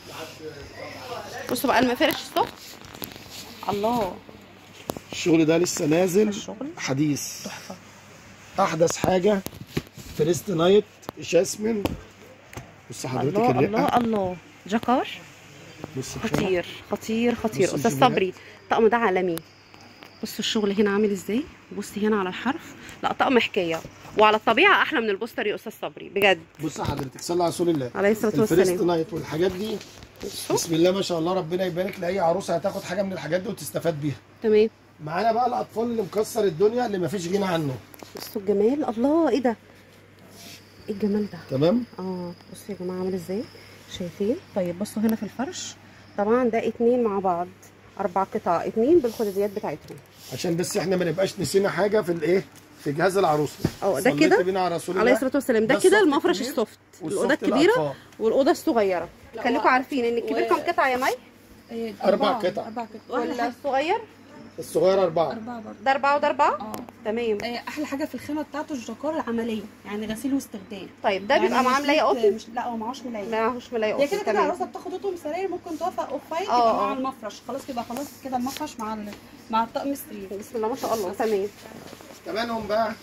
بصوا بقى المفارش الصبح الله الشغل ده لسه نازل الشغل حديث احدث حاجه فريست نايت جاسمين بص حضرتك الله الرقه الله الله جاكار بص الخامة. خطير خطير خطير بصوا استاذ الجمال. صبري الطقم ده عالمي بصوا الشغل هنا عامل ازاي بصي هنا على الحرف لا طقم حكايه وعلى الطبيعه احلى من البوستر يا استاذ صبري بجد بص حضرتك صلى على رسول الله عليه الصلاه الفريست والسلام نايت والحاجات دي بصوا بسم الله ما شاء الله ربنا يبارك لاي عروسه هتاخد حاجه من الحاجات دي وتستفاد بيها تمام معانا بقى الاطفال اللي مكسر الدنيا اللي مفيش غنى عنه بصوا الجمال الله ايه ده ايه الجمال ده تمام اه بصوا يا جماعه عامل ازاي شايفين طيب بصوا هنا في الفرش طبعا ده اتنين مع بعض اربع قطع اتنين بالخداديات بتاعتهم عشان بس احنا ما نبقاش نسينا حاجه في الايه في جهاز العروسه اه ده صليت كده بينا على رسول عليه الله الصلاه والسلام ده ده كده السوفت المفرش الكبير السوفت والسوفت الاوضه الكبيره الأطفال. والاوضه الصغيره خليكم عارفين ان الكبير و- كام قطعه يا مي إيه، أربع أربعة. قطع. أربع قطع ولا ولا الصغير الصغير اربعه أربعة برضه ده اربعه وده اربعه اه تمام إيه، أحلى حاجة في الخامة بتاعته الجاكار العملية يعني غسيل واستخدام طيب ده يعني بيبقى معاه مش ملايه ليك- قطن مش لا هو معهوش ملاية معهوش ملايه هي قطن كده كده تمام العروسه بتاخد قطن سرير ممكن توافق اوف وايت اه، يبقى مع اه. المفرش خلاص يبقى خلاص كده المفرش مع ال... مع الطقم السرير بسم الله ما شاء الله تمام تمنهم بقى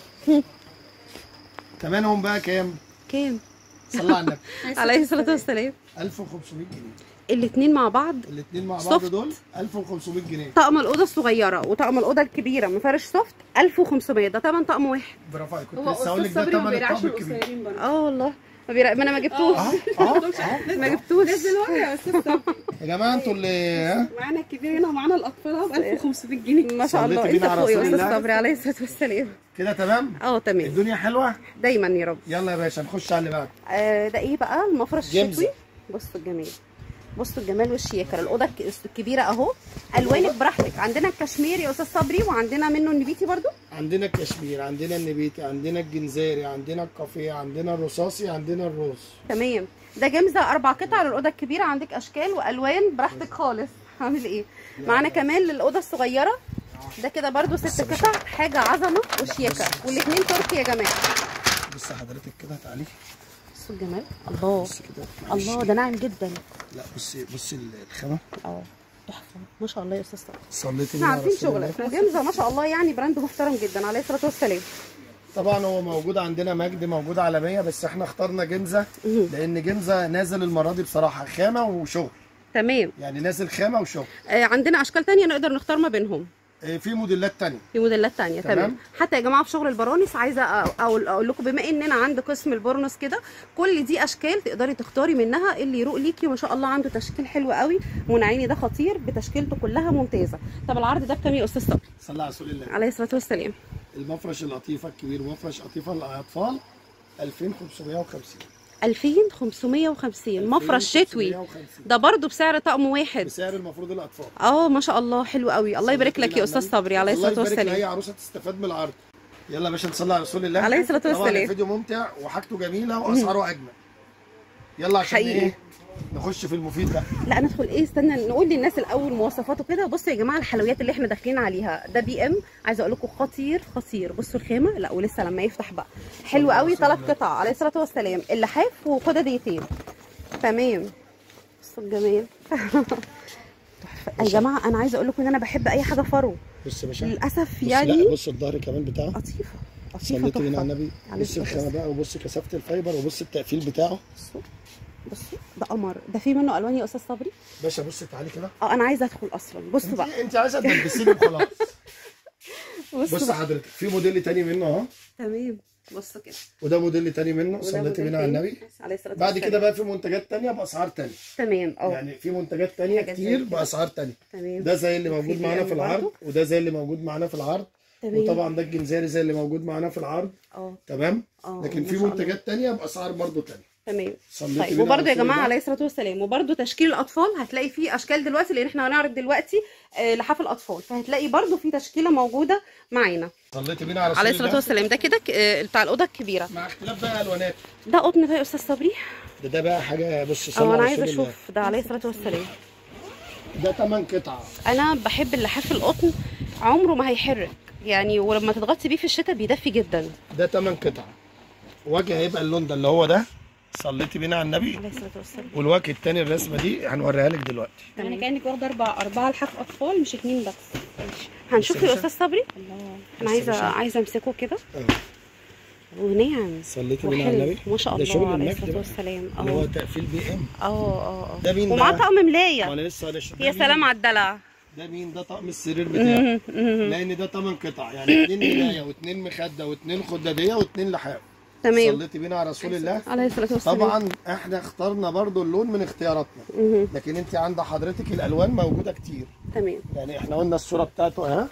تمنهم بقى كام؟ كام صلى على النبي عليه الصلاه والسلام 1500 جنيه الاثنين مع بعض الاثنين مع بعض سوفت. دول 1500 جنيه طقم الاوضه الصغيره وطقم الاوضه الكبيره مفرش سوفت 1500 ده تمن طقم واحد برافو عليك كنت هو لسه هقول لك استاذ ده صبري ما ثمن بيرعاش الطقم الكبير القصيرين برضه اه والله ما, بيرا... ما انا ما جبتوش اه اه اه ما جبتوش نزل ورا يا استاذ صبري يا جماعه انتوا اللي ها معانا الكبير هنا ومعانا الاطفال اهو ب 1500 جنيه ما شاء الله صليتي انت بينا على فوق يا رسول استاذ الله. صبري عليه الصلاه والسلام كده تمام اه تمام الدنيا حلوه دايما يا رب يلا يا باشا نخش على اللي بعد آه ده ايه بقى المفرش جمزة. الشتوي بصوا الجمال بصوا الجمال والشياكه الاوضه الك- الكبيره اهو الوانك براحتك عندنا الكشمير يا استاذ صبري وعندنا منه النبيتي برضو عندنا الكشمير عندنا النبيتي عندنا الجنزاري عندنا الكافيه عندنا الرصاصي عندنا الروز تمام ده جمزه اربع قطع للاوضه الكبيره عندك اشكال والوان براحتك خالص هعمل ايه معانا كمان للاوضه الصغيره ده كده برضو ست قطع حاجه عظمه وشياكه والاثنين تركي يا جماعه بص حضرتك كده تعالي بصوا الجمال الله بص كده معلش. الله ده ناعم جدا لا بصي بصي الخامه اه تحفه ما شاء الله يا استاذ صبري صليتي احنا على عارفين رسول الله. شغلك وجمزه ما شاء الله يعني براند محترم جدا عليه الصلاه والسلام طبعا هو موجود عندنا مجد موجود عالميه بس احنا اخترنا جمزه مهم. لان جمزه نازل المره دي بصراحه خامه وشغل تمام يعني نازل خامه وشغل آه عندنا اشكال تانية نقدر نختار ما بينهم آه، في موديلات تانية في موديلات تانية تمام, تمام. حتى يا جماعه في شغل البرانس عايزه أ- اقول اقول لكم بما اننا عند قسم البورنوس كده كل دي اشكال تقدري تختاري منها اللي يروق ليكي وما شاء الله عنده تشكيل حلو قوي منعيني ده خطير بتشكيلته كلها ممتازه طب العرض ده بكام يا استاذ صبري صلى على رسول الله عليه الصلاه والسلام المفرش القطيفه الكبير مفرش قطيفه للاطفال 2550 2550 مفرش شتوي 2550. ده برضو بسعر طقم واحد بسعر المفروض الاطفال اه ما شاء الله حلو قوي الله يبارك لك يا استاذ صبري عليه الصلاه الله يبارك والسلام لاي عروسه تستفاد من العرض يلا يا باشا نصلي على رسول الله عليه الصلاة طبعا والسلام. الفيديو ممتع وحاجته جميله واسعاره اجمل يلا عشان حقيقي. ايه نخش في المفيد بقى لا ندخل ايه استنى نقول للناس الاول مواصفاته كده بصوا يا جماعه الحلويات اللي احنا داخلين عليها ده بي ام عايزه اقول لكم خطير خطير بصوا الخامه لا ولسه لما يفتح بقى حلو قوي ثلاث قطع عليه الصلاه والسلام اللحاف وقدديتين تمام بصوا الجمال تحفه يا جماعه انا عايزه اقول لكم ان انا بحب اي حاجه فرو بص يا باشا للاسف بص يعني لا بص الظهر كمان بتاعه لطيفه لطيفه صليت بينا تحفه على النبي عليه بص الصلاة الخامه بقى وبص كثافه الفايبر وبص التقفيل بتاعه بصوا بصوا ده قمر ده في منه الوان يا استاذ صبري باشا بص تعالي كده اه انا عايزه ادخل اصلا بصوا انت بقى انت عايزه تلبسيني وخلاص بصوا بص بقى حضرتك في موديل تاني منه اهو تمام بصوا كده وده موديل تاني منه وده صليت موديل بينا على تاني. النبي عليه الصلاه بعد والسلام. كده بقى في منتجات تانية باسعار تانية تمام اه يعني في منتجات تانية حاجات زي كتير كده. باسعار تانية تمام ده زي اللي وفي موجود بي معانا إم في العرض برضو. وده زي اللي موجود معانا في العرض تمام وطبعا ده الجنزاري زي اللي موجود معانا في العرض اه تمام اه لكن ما في شاء الله. منتجات تانية باسعار برضو تانية تمام صليت طيب بينا وبرده على يا رسول جماعه الله. عليه الصلاه والسلام وبرده تشكيل الاطفال هتلاقي فيه اشكال دلوقتي لان احنا هنعرض دلوقتي آه، لحاف الاطفال فهتلاقي برده في تشكيله موجوده معانا صليت بينا على رسول عليه الصلاه الله والسلام ده كده ك- آه، بتاع الاوضه الكبيره مع اختلاف بقى الوانات ده قطن بقى يا استاذ صبري ده ده بقى حاجه بص صلى اه انا على عايزه رسول الله اشوف ده عليه الصلاه والسلام ده 8 قطعه انا بحب اللحاف القطن عمره ما هيحرك يعني ولما تضغطي بيه في الشتاء بيدفي جدا ده 8 قطعه وجه هيبقى اللون ده اللي هو ده صليتي بينا على النبي عليه الصلاه والسلام والوجه التاني الرسمه دي هنوريها لك دلوقتي يعني كانك واخده اربع اربعه لحاف اطفال مش اتنين بس هنشوف بص يا يا باشا. استاذ صبري الله انا بص يا عايزه باشا. عايزه امسكه كده اه وناعم صليتي بينا على وحلو النبي ما شاء ده الله شغل عليه المجد الصلاه بقى والسلام اللي هو اه تقفيل بي ام اه اه اه ده مين ومعاه بقى؟ طقم ملايه وانا لسه هنش- ده يا مين؟ سلام على الدلع ده مين ده طقم السرير بتاعي لان ده 8 قطع يعني اتنين ملايه واتنين مخده واتنين خداديه واتنين لحاف تمام صليتي بينا على رسول الله عليه الصلاه والسلام طبعا احنا اخترنا برضو اللون من اختياراتنا مهم. لكن انت عند حضرتك الالوان موجوده كتير تمام يعني احنا قلنا الصوره بتاعته اهي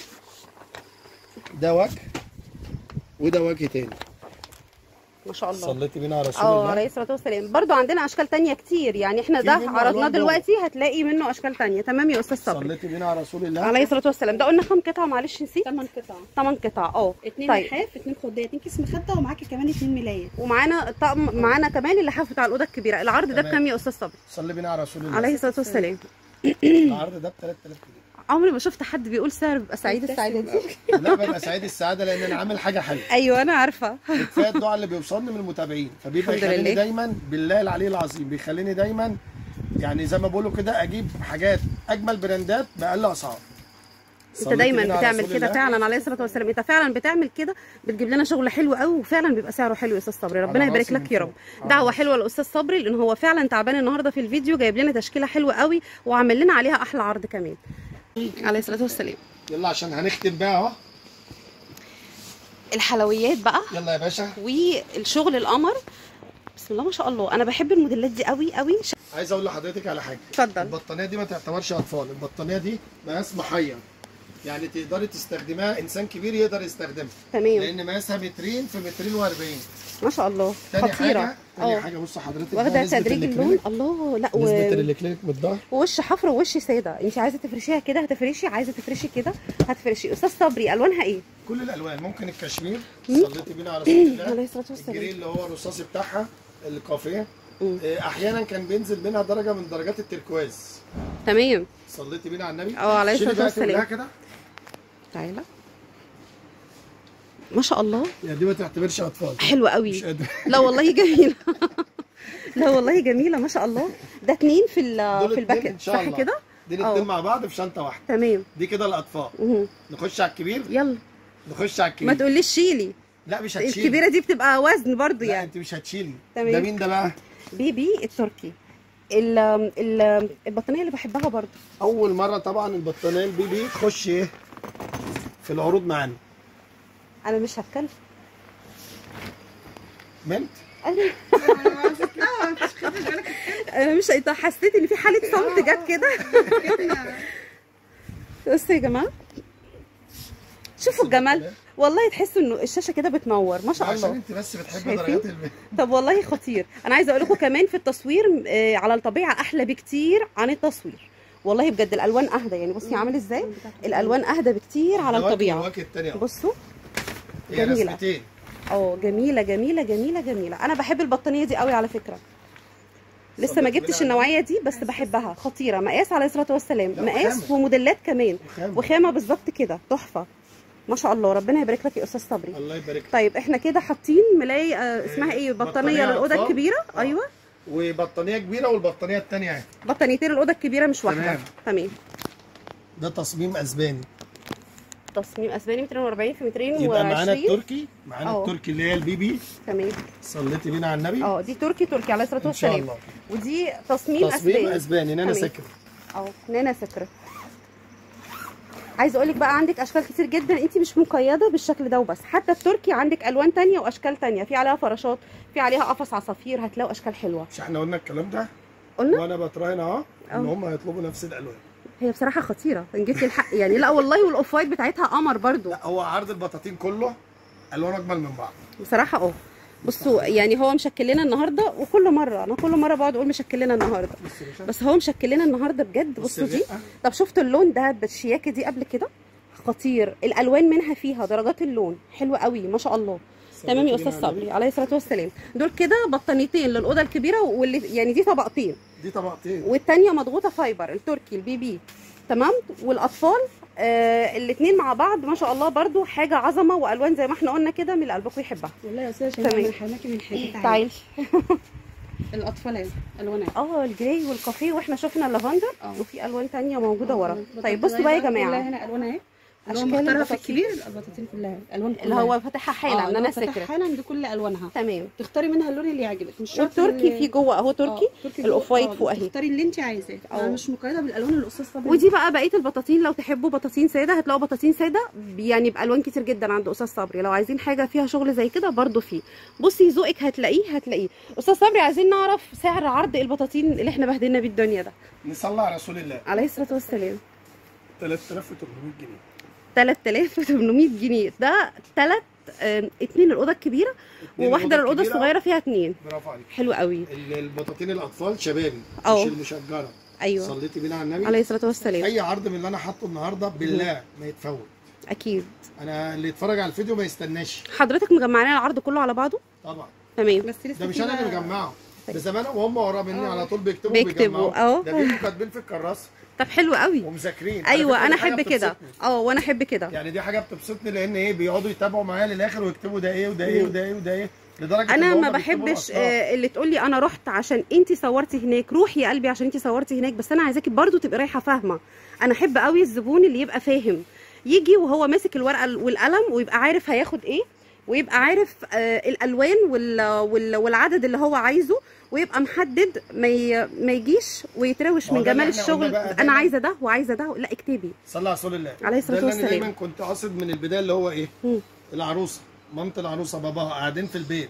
ده وجه وده وجه تاني ما شاء الله صليتي بينا على رسول اه الله عليه الصلاه والسلام برضو عندنا اشكال تانية كتير يعني احنا في ده منه عرضناه ألوان جوه. دلوقتي هتلاقي منه اشكال تانية تمام يا استاذ صبري صليتي بينا على رسول الله عليه الصلاه والسلام ده قلنا كام قطعه معلش نسيت ثمان قطع 8 قطع اه اتنين طيب. لحاف اتنين خديه اتنين كيس مخده ومعاكي كمان اتنين ملايه ومعانا الطقم معانا كمان اللحاف بتاع الاوضه الكبيره العرض ده تمام. بكام يا استاذ صبري صلي بينا على رسول الله عليه الصلاه والسلام العرض ده ب 3000 جنيه عمري ما شفت حد بيقول سعر بيبقى سعيد السعاده دي لا ببقى سعيد السعاده لان انا عامل حاجه حلوه ايوه انا عارفه كفايه الدعاء اللي بيوصلني من المتابعين فبيبقى الحمد يخليني لله. دايما بالله العلي العظيم بيخليني دايما يعني زي ما بيقولوا كده اجيب حاجات اجمل براندات باقل اسعار انت صليتي دايما بينا على بتعمل رسول كده الله. فعلا عليه الصلاه والسلام انت فعلا بتعمل كده بتجيب لنا شغل حلو قوي وفعلا بيبقى سعره حلو يا استاذ صبري ربنا على يبارك راسي من لك يا فوق. رب على دعوه راسي. حلوه للاستاذ صبري لان هو فعلا تعبان النهارده في الفيديو جايب لنا تشكيله حلوه قوي وعامل لنا عليها احلى عرض كمان عليه الصلاه والسلام يلا عشان هنختم بقى اهو الحلويات بقى يلا يا باشا والشغل القمر بسم الله ما شاء الله انا بحب الموديلات دي قوي قوي عايز اقول لحضرتك على حاجه اتفضل البطانيه دي ما تعتبرش اطفال البطانيه دي مقاس محير يعني تقدري تستخدمها انسان كبير يقدر يستخدمها تمام لان مقاسها مترين في مترين و40 ما شاء الله تاني خطيره حاجه تاني اه حاجه بص حضرتك واخده بقى نسبة تدريج الإكليل- اللون الله لا و... نسبه الاكليك من الظهر ووش حفرة ووش سادة انت عايزة تفرشيها كده هتفرشي عايزة تفرشي كده هتفرشي استاذ صبري الوانها ايه كل الالوان ممكن الكشمير مم. صليتي بينا على رسول الله عليه الصلاة الجري والسلام اللي هو الرصاصي بتاعها الكافيه مم. آه، احيانا كان بينزل منها درجه من درجات التركواز تمام صليتي بينا على النبي اه، عليه شيلي الصلاة بقى تقولها والسلام. كده تعالى ما شاء الله يعني دي ما تعتبرش اطفال حلوة قوي مش قادر لا والله جميلة لا والله جميلة ما شاء الله ده اتنين في ال دول في اتنين الباكت إن شاء صح الله. كده دي اه. الاتنين مع بعض في شنطه واحده تمام دي كده الاطفال مهم. نخش على الكبير يلا نخش على ما الكبير تقوليش شيلي لا مش هتشيلي الكبيرة دي بتبقى وزن برضو لا يعني انت مش هتشيلي تمام. ده مين ده بقى بيبي التركي ال ال البطانية اللي بحبها برضو اول مره طبعا البطانيه البي بي تخش ايه في العروض معانا انا مش هتكلم منت انا انا مش انت حسيت ان في حاله صمت جت كده بصوا يا جماعه شوفوا الجمال والله تحسوا انه الشاشه كده بتنور ما شاء عشان الله انت بس بتحب شايفين؟ درجات البي طب والله خطير انا عايزه اقول لكم كمان في التصوير آه، على الطبيعه احلى بكتير عن التصوير والله بجد الالوان اهدى يعني بصي عامل ازاي الالوان اهدى بكتير على الطبيعه الواكه التانية بصوا هي جميلة. رسمتين اه جميله جميله جميله جميله انا بحب البطانيه دي قوي على فكره لسه ما صدق جبتش بالله النوعيه دي بس بحبها خطيره مقاس عليه الصلاه والسلام لا، مقاس وخامة. وموديلات كمان وخامة. وخامه بالظبط كده تحفه ما شاء الله ربنا يبارك لك يا استاذ صبري الله يبارك لك. طيب احنا كده حاطين ملاي آه، اسمها ايه بطانية بطانيه للاوضه أطفال. الكبيره آه. ايوه وبطانيه كبيره والبطانيه الثانيه اهي بطانيتين الاوضه الكبيره مش واحده تمام. تمام ده تصميم اسباني تصميم اسباني 240 في يبقى معانا 220 التركي معانا اه. التركي اللي هي البي بي تمام صليتي بينا على النبي اه دي تركي تركي عليه الصلاه ان شاء والسلام الله ودي تصميم, تصميم اسباني اسباني نانا تمام. سكر اه نانا سكر عايزه اقول لك بقى عندك اشكال كتير جدا انت مش مقيده بالشكل ده وبس حتى التركي عندك الوان تانية واشكال تانية في عليها فراشات في عليها قفص عصافير هتلاقوا اشكال حلوه مش احنا قلنا الكلام ده قلنا وانا بتراهن اهو ان اه. هم هيطلبوا نفس الالوان هي بصراحه خطيره ان جيت لي الحق يعني لا والله والاوف وايت بتاعتها قمر برضو لا هو عرض البطاطين كله الوان اجمل من بعض بصراحه اه بصوا يعني هو مشكل لنا النهارده وكل مره انا كل مره بقعد اقول مشكل لنا النهارده بص يا باشا بس هو مشكل لنا النهارده بجد بص بصوا دي الرقة. طب شفتوا اللون ده بالشياكه دي قبل كده خطير الالوان منها فيها درجات اللون حلوه قوي ما شاء الله تمام يا صليتي استاذ بينا على صبري عليه الصلاه والسلام دول كده بطانيتين للاوضه الكبيره واللي يعني دي طبقتين النبي. دي طبقتين والتانيه مضغوطه فايبر التركي البي بي تمام والاطفال آه الاثنين مع بعض ما شاء الله برضو حاجه عظمه والوان زي ما احنا قلنا كده من اللي قلبكم يحبها والله يا استاذه شيماء تمام. انا حرماكي من حاجه تعالي تعالي الاطفال اهي الوانها اه الجراي والكافيه واحنا شفنا اللافندر اه. وفي الوان تانية موجوده ورا البطاطين طيب بصوا بقى يا كلها جماعه هنا الوان اهي اللي هو أشكال مختارها في البطاطين. الكبير البطاطين كلها الالوان اللي هو فاتحها حالا ان انا سكرت حالا دي كل الوانها تمام تختاري منها اللون اللي يعجبك مش شرط والتركي ال- في جوه اهو تركي اه، تركي الأوف جوه- وايت اه، فوق اهي. تختاري اللي انت عايزاه اه. انا مش مقيده بالالوان اللي الاستاذ صبري ودي بقى بقيه البطاطين لو تحبوا بطاطين ساده هتلاقوا بطاطين ساده يعني بالوان كتير جدا عند استاذ صبري لو عايزين حاجه فيها شغل زي كده برضو فيه بصي ذوقك هتلاقيه هتلاقيه استاذ صبري عايزين نعرف سعر عرض البطاطين اللي احنا بهدلنا بيه الدنيا ده نصلي على رسول الله عليه الصلاه والسلام 3800 جنيه 3800 جنيه ده ثلاث اتنين الاوضه الكبيره اتنين وواحده الأوضة للاوضه الكبيرة. الصغيره فيها اتنين برافو عليك حلو قوي ال- البطاطين الاطفال شبابي اه. مش المشجره ايوه صليتي بينا على النبي عليه الصلاه والسلام اي عرض من اللي انا حاطه النهارده بالله ما يتفوت اكيد انا اللي يتفرج على الفيديو ما يستناش حضرتك مجمع لنا العرض كله على بعضه طبعا تمام بس لسه ده مش في انا اللي بقى- مجمعه ده زمان وهم ورا مني اه. على طول بيكتبوا بيكتبوا، وبيجمعوا. اه. ده بيبقوا كاتبين في الكراسه طب حلو قوي ومذاكرين على ايوه فكرة انا دي حاجة احب كده بتبسطني. اه وانا احب كده يعني دي حاجه بتبسطني لان ايه بيقعدوا يتابعوا معايا للاخر ويكتبوا ده ايه وده ايه وده ايه وده ايه لدرجه انا إن هم ما بيكتبوا بحبش الأسرار. آه، اللي تقول لي انا رحت عشان انت صورتي هناك روحي يا قلبي عشان انت صورتي هناك بس انا عايزاكي برضو تبقي رايحه فاهمه انا احب قوي الزبون اللي يبقى فاهم يجي وهو ماسك الورقه والقلم ويبقى عارف هياخد ايه ويبقى عارف آه، الالوان وال وال والعدد اللي هو عايزه ويبقى محدد ما ي- ما يجيش ويتروش ما هو من ده اللي جمال احنا قلنا الشغل بقى انا دايماً- عايزه ده وعايزه ده لا اكتبي صلى على رسول الله عليه الصلاة ده اللي انا والسلام. دايما كنت قاصد من البدايه اللي هو ايه مم. العروسه مامة العروسه باباها قاعدين في البيت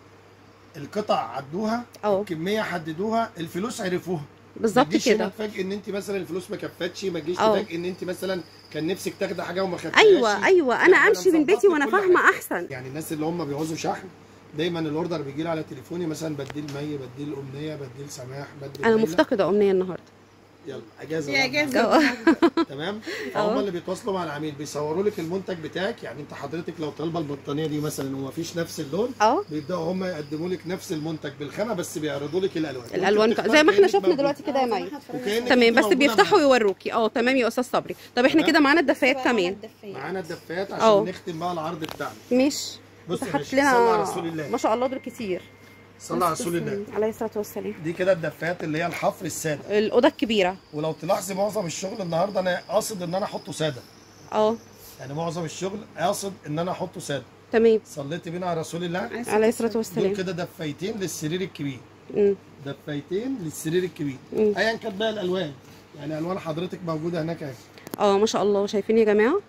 القطع عدوها اه الكميه حددوها الفلوس عرفوها ما بالظبط تجيش هنا كده تفاجئ ان انت مثلا الفلوس ما كفتش ما تجيش اه. تفاجئ ان انت مثلا كان نفسك تاخدي حاجه وما خدتهاش ايوه ايوه انا لا، امشي من بيتي مظبطة وانا كل فاهمه حاجة. احسن يعني الناس اللي هم بيعوزوا شحن دايما الاوردر بيجي لي على تليفوني مثلا بديل مي بديل امنيه بديل سماح بديل انا ليلى. مفتقده امنيه النهارده يلا اجازه يا بقى. اجازه تمام اه. فهم اللي بيتواصلوا مع العميل بيصوروا لك المنتج بتاعك يعني انت حضرتك لو طالبه البطانيه دي مثلا ومفيش نفس اللون اه بيبداوا هم يقدموا لك نفس المنتج بالخامه بس بيعرضوا لك الالوان الالوان وانت ك- زي ما احنا بتختاري شفنا كأنك دلوقتي كده يا مي وكأنك تمام انت بس موجودة بيفتحوا معانا. ويوروكي اه تمام يا استاذ صبري طب احنا تمام. كده معانا الدفايات كمان معانا الدفايات اه. عشان نختم بقى العرض بتاعنا مش بص انت يا حاطط باشا صلى على رسول لنا الله ما شاء الله دول كتير صلى على رسول الله عليه الصلاه والسلام دي كده الدفايات اللي هي الحفر الساده الاوضه الكبيره ولو تلاحظي معظم الشغل النهارده انا قاصد ان انا احطه ساده اه يعني معظم الشغل قاصد ان انا احطه ساده تمام صليت بينا على رسول الله عليه الصلاه دول والسلام كده دفايتين للسرير الكبير مم. دفايتين للسرير الكبير مم. ايا كانت بقى الالوان يعني الوان حضرتك موجوده هناك اهي اه ما شاء الله شايفين يا جماعه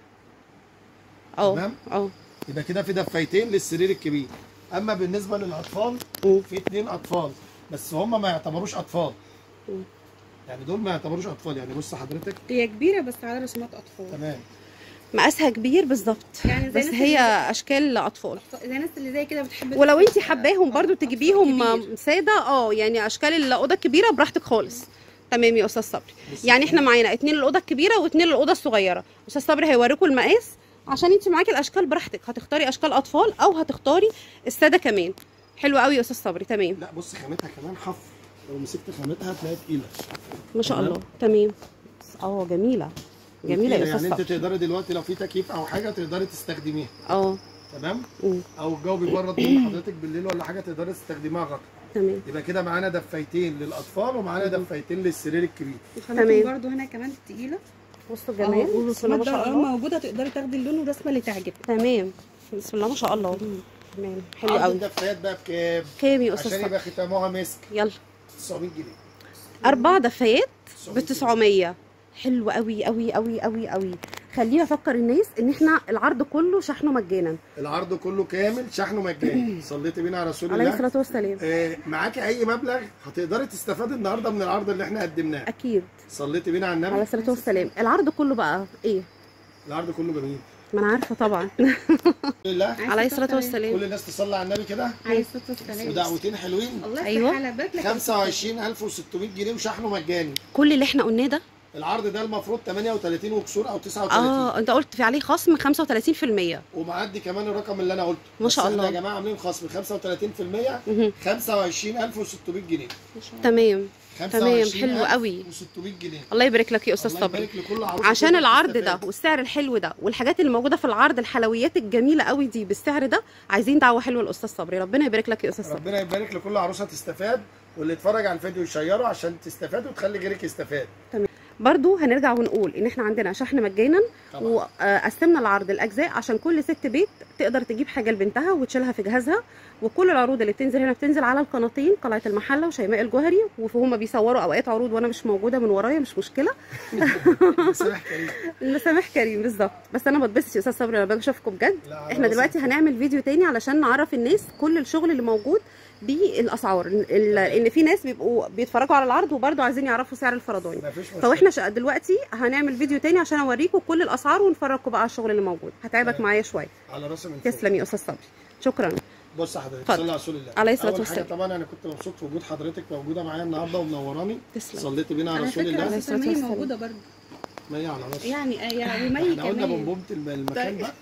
اه تمام. اه يبقى كده في دفايتين للسرير الكبير اما بالنسبه للاطفال مم. في اتنين اطفال بس هم ما يعتبروش اطفال مم. يعني دول ما يعتبروش اطفال يعني بص حضرتك هي كبيره بس على رسومات اطفال تمام مقاسها كبير بالظبط يعني زي بس الناس هي اللي- اشكال اطفال زي الناس اللي زي كده بتحب ولو تاخد- انت حباهم برضو أطفال تجيبيهم كبير. ساده اه يعني اشكال الاوضه الكبيره براحتك خالص تمام يا استاذ صبري بص يعني كده. احنا معانا اتنين الاوضه الكبيره واتنين الاوضه الصغيره استاذ صبري هيوريكم المقاس عشان انت معاكي الاشكال براحتك هتختاري اشكال اطفال او هتختاري الساده كمان حلو قوي يا استاذ صبري تمام لا بص خامتها كمان حفر لو مسكت خامتها هتلاقيها تقيله ما شاء تمام. الله تمام اه جميله جميله يا يعني استاذ انت صبري تقدري دلوقتي لو في تكييف او حاجه تقدري تستخدميها اه تمام مم. او الجو بيبرد من حضرتك بالليل ولا حاجه تقدري تستخدميها غطا تمام يبقى كده معانا دفايتين للاطفال ومعانا دفايتين للسرير الكبير تمام. تمام برضو هنا كمان تقيله بصوا اهو الجمال بسم الله والرسومات ما شاء ده الله موجوده تقدري تاخدي اللون والرسمه اللي تعجبك تمام بسم الله ما شاء الله تمام حلو عرض قوي الدفايات بقى بكام كام يا استاذ عشان صبري يبقى ختامها مسك يلا 900 جنيه اربع دفايات ب 900 جنيه. 900 حلو قوي قوي قوي قوي قوي خليني افكر الناس ان احنا العرض كله شحنه مجانا العرض كله كامل شحنه مجاني صليت بينا على رسول عليه الله الصلاه والسلام آه، معاكي اي مبلغ هتقدري تستفادي النهارده من العرض اللي احنا قدمناه اكيد صليت بينا على عليه النبي الصلاه والسلام العرض كله بقى ايه العرض كله جميل ما انا عارفه طبعا لله عليه الصلاه كل والسلام الناس تصلي على النبي كده عليه الصلاه والسلام ودعوتين حلوين الله أيوة. يفتح على بالك 25600 جنيه وشحنه مجاني كل اللي احنا قلناه ده العرض ده المفروض 38 وكسور او 39 اه انت قلت في عليه خصم 35% ومعدي كمان الرقم اللي انا قلته ما شاء بس احنا الله. يا جماعه عاملين خصم 35% مهم. 25600 جنيه تمام تمام، 25,600 حلو قوي. جنيه الله يبارك لك يا استاذ الله صبري يبارك لكل عروسه عشان تقدر العرض ده تستفاد. والسعر الحلو ده والحاجات اللي موجوده في العرض الحلويات الجميله قوي دي بالسعر ده عايزين دعوه حلوه لاستاذ صبري ربنا يبارك لك يا استاذ صبري ربنا يبارك لكل عروسه تستفاد واللي يتفرج على الفيديو يشيره عشان تستفاد وتخلي غيرك يستفاد برضو هنرجع ونقول ان احنا عندنا شحن مجانا طبعا وقسمنا العرض الاجزاء عشان كل ست بيت تقدر تجيب حاجه لبنتها وتشيلها في جهازها وكل العروض اللي بتنزل هنا بتنزل على القناتين قلعه المحله وشيماء الجوهري وهم بيصوروا اوقات عروض وانا مش موجوده من ورايا مش مشكله سامح كريم المسامح كريم بالظبط بس انا بتبسط يا استاذ صبري لما باجي اشوفكم بجد لا، على احنا راسي. دلوقتي هنعمل فيديو تاني علشان نعرف الناس كل الشغل اللي موجود بالاسعار ال- ان في ناس بيبقوا بيتفرجوا على العرض وبرضه عايزين يعرفوا سعر الفرداني مفيش مشكله فاحنا شا- دلوقتي هنعمل فيديو تاني عشان اوريكم كل الاسعار ونفرجكم بقى على الشغل اللي موجود هتعبك تمام. معايا شويه على راسي من فوق تسلم يا استاذ صبري شكرا بص يا حضرتك اتفضل. صلي على رسول الله عليه الصلاة اول حاجه والسلام. طبعا انا كنت مبسوط في وجود حضرتك موجوده معايا النهارده ومنوراني تسلم صليت بينا على على رسول فكره الله عليه اساسا الصلاة مي والسلام. موجوده برضو مية على راسي يعني آه، يعني ومي احنا قلنا كمان بنبومه الم- المكان بقى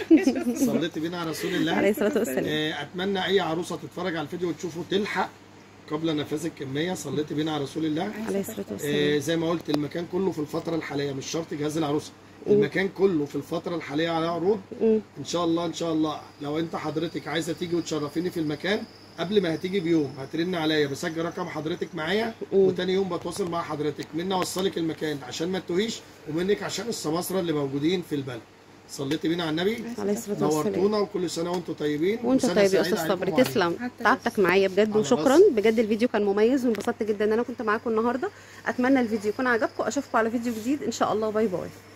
صليت بينا على رسول الله عليه الصلاه والسلام آه، اتمنى اي عروسه تتفرج على الفيديو وتشوفه تلحق قبل نفاذ الكميه صليت بينا على رسول الله عليه الصلاه آه، والسلام زي ما قلت المكان كله في الفتره الحاليه مش شرط جهاز العروسه المكان كله في الفتره الحاليه على عروض مم. ان شاء الله ان شاء الله لو انت حضرتك عايزه تيجي وتشرفيني في المكان قبل ما هتيجي بيوم هترن عليا بسجل رقم حضرتك معايا مم. وتاني يوم بتواصل مع حضرتك مني اوصلك المكان عشان ما تتوهيش ومنك عشان السماسره اللي موجودين في البلد صليتي بينا على النبي عليه الصلاه والسلام نورتونا وكل سنه وانتم طيبين وانت وسنة طيب يا سعيدة استاذ عليكم صبري وعليكم. تسلم حتى تعبتك معايا بجد على وشكرا راسي. بجد الفيديو كان مميز وانبسطت جدا ان انا كنت معاكم النهارده اتمنى الفيديو يكون عجبكم اشوفكم على فيديو جديد ان شاء الله باي باي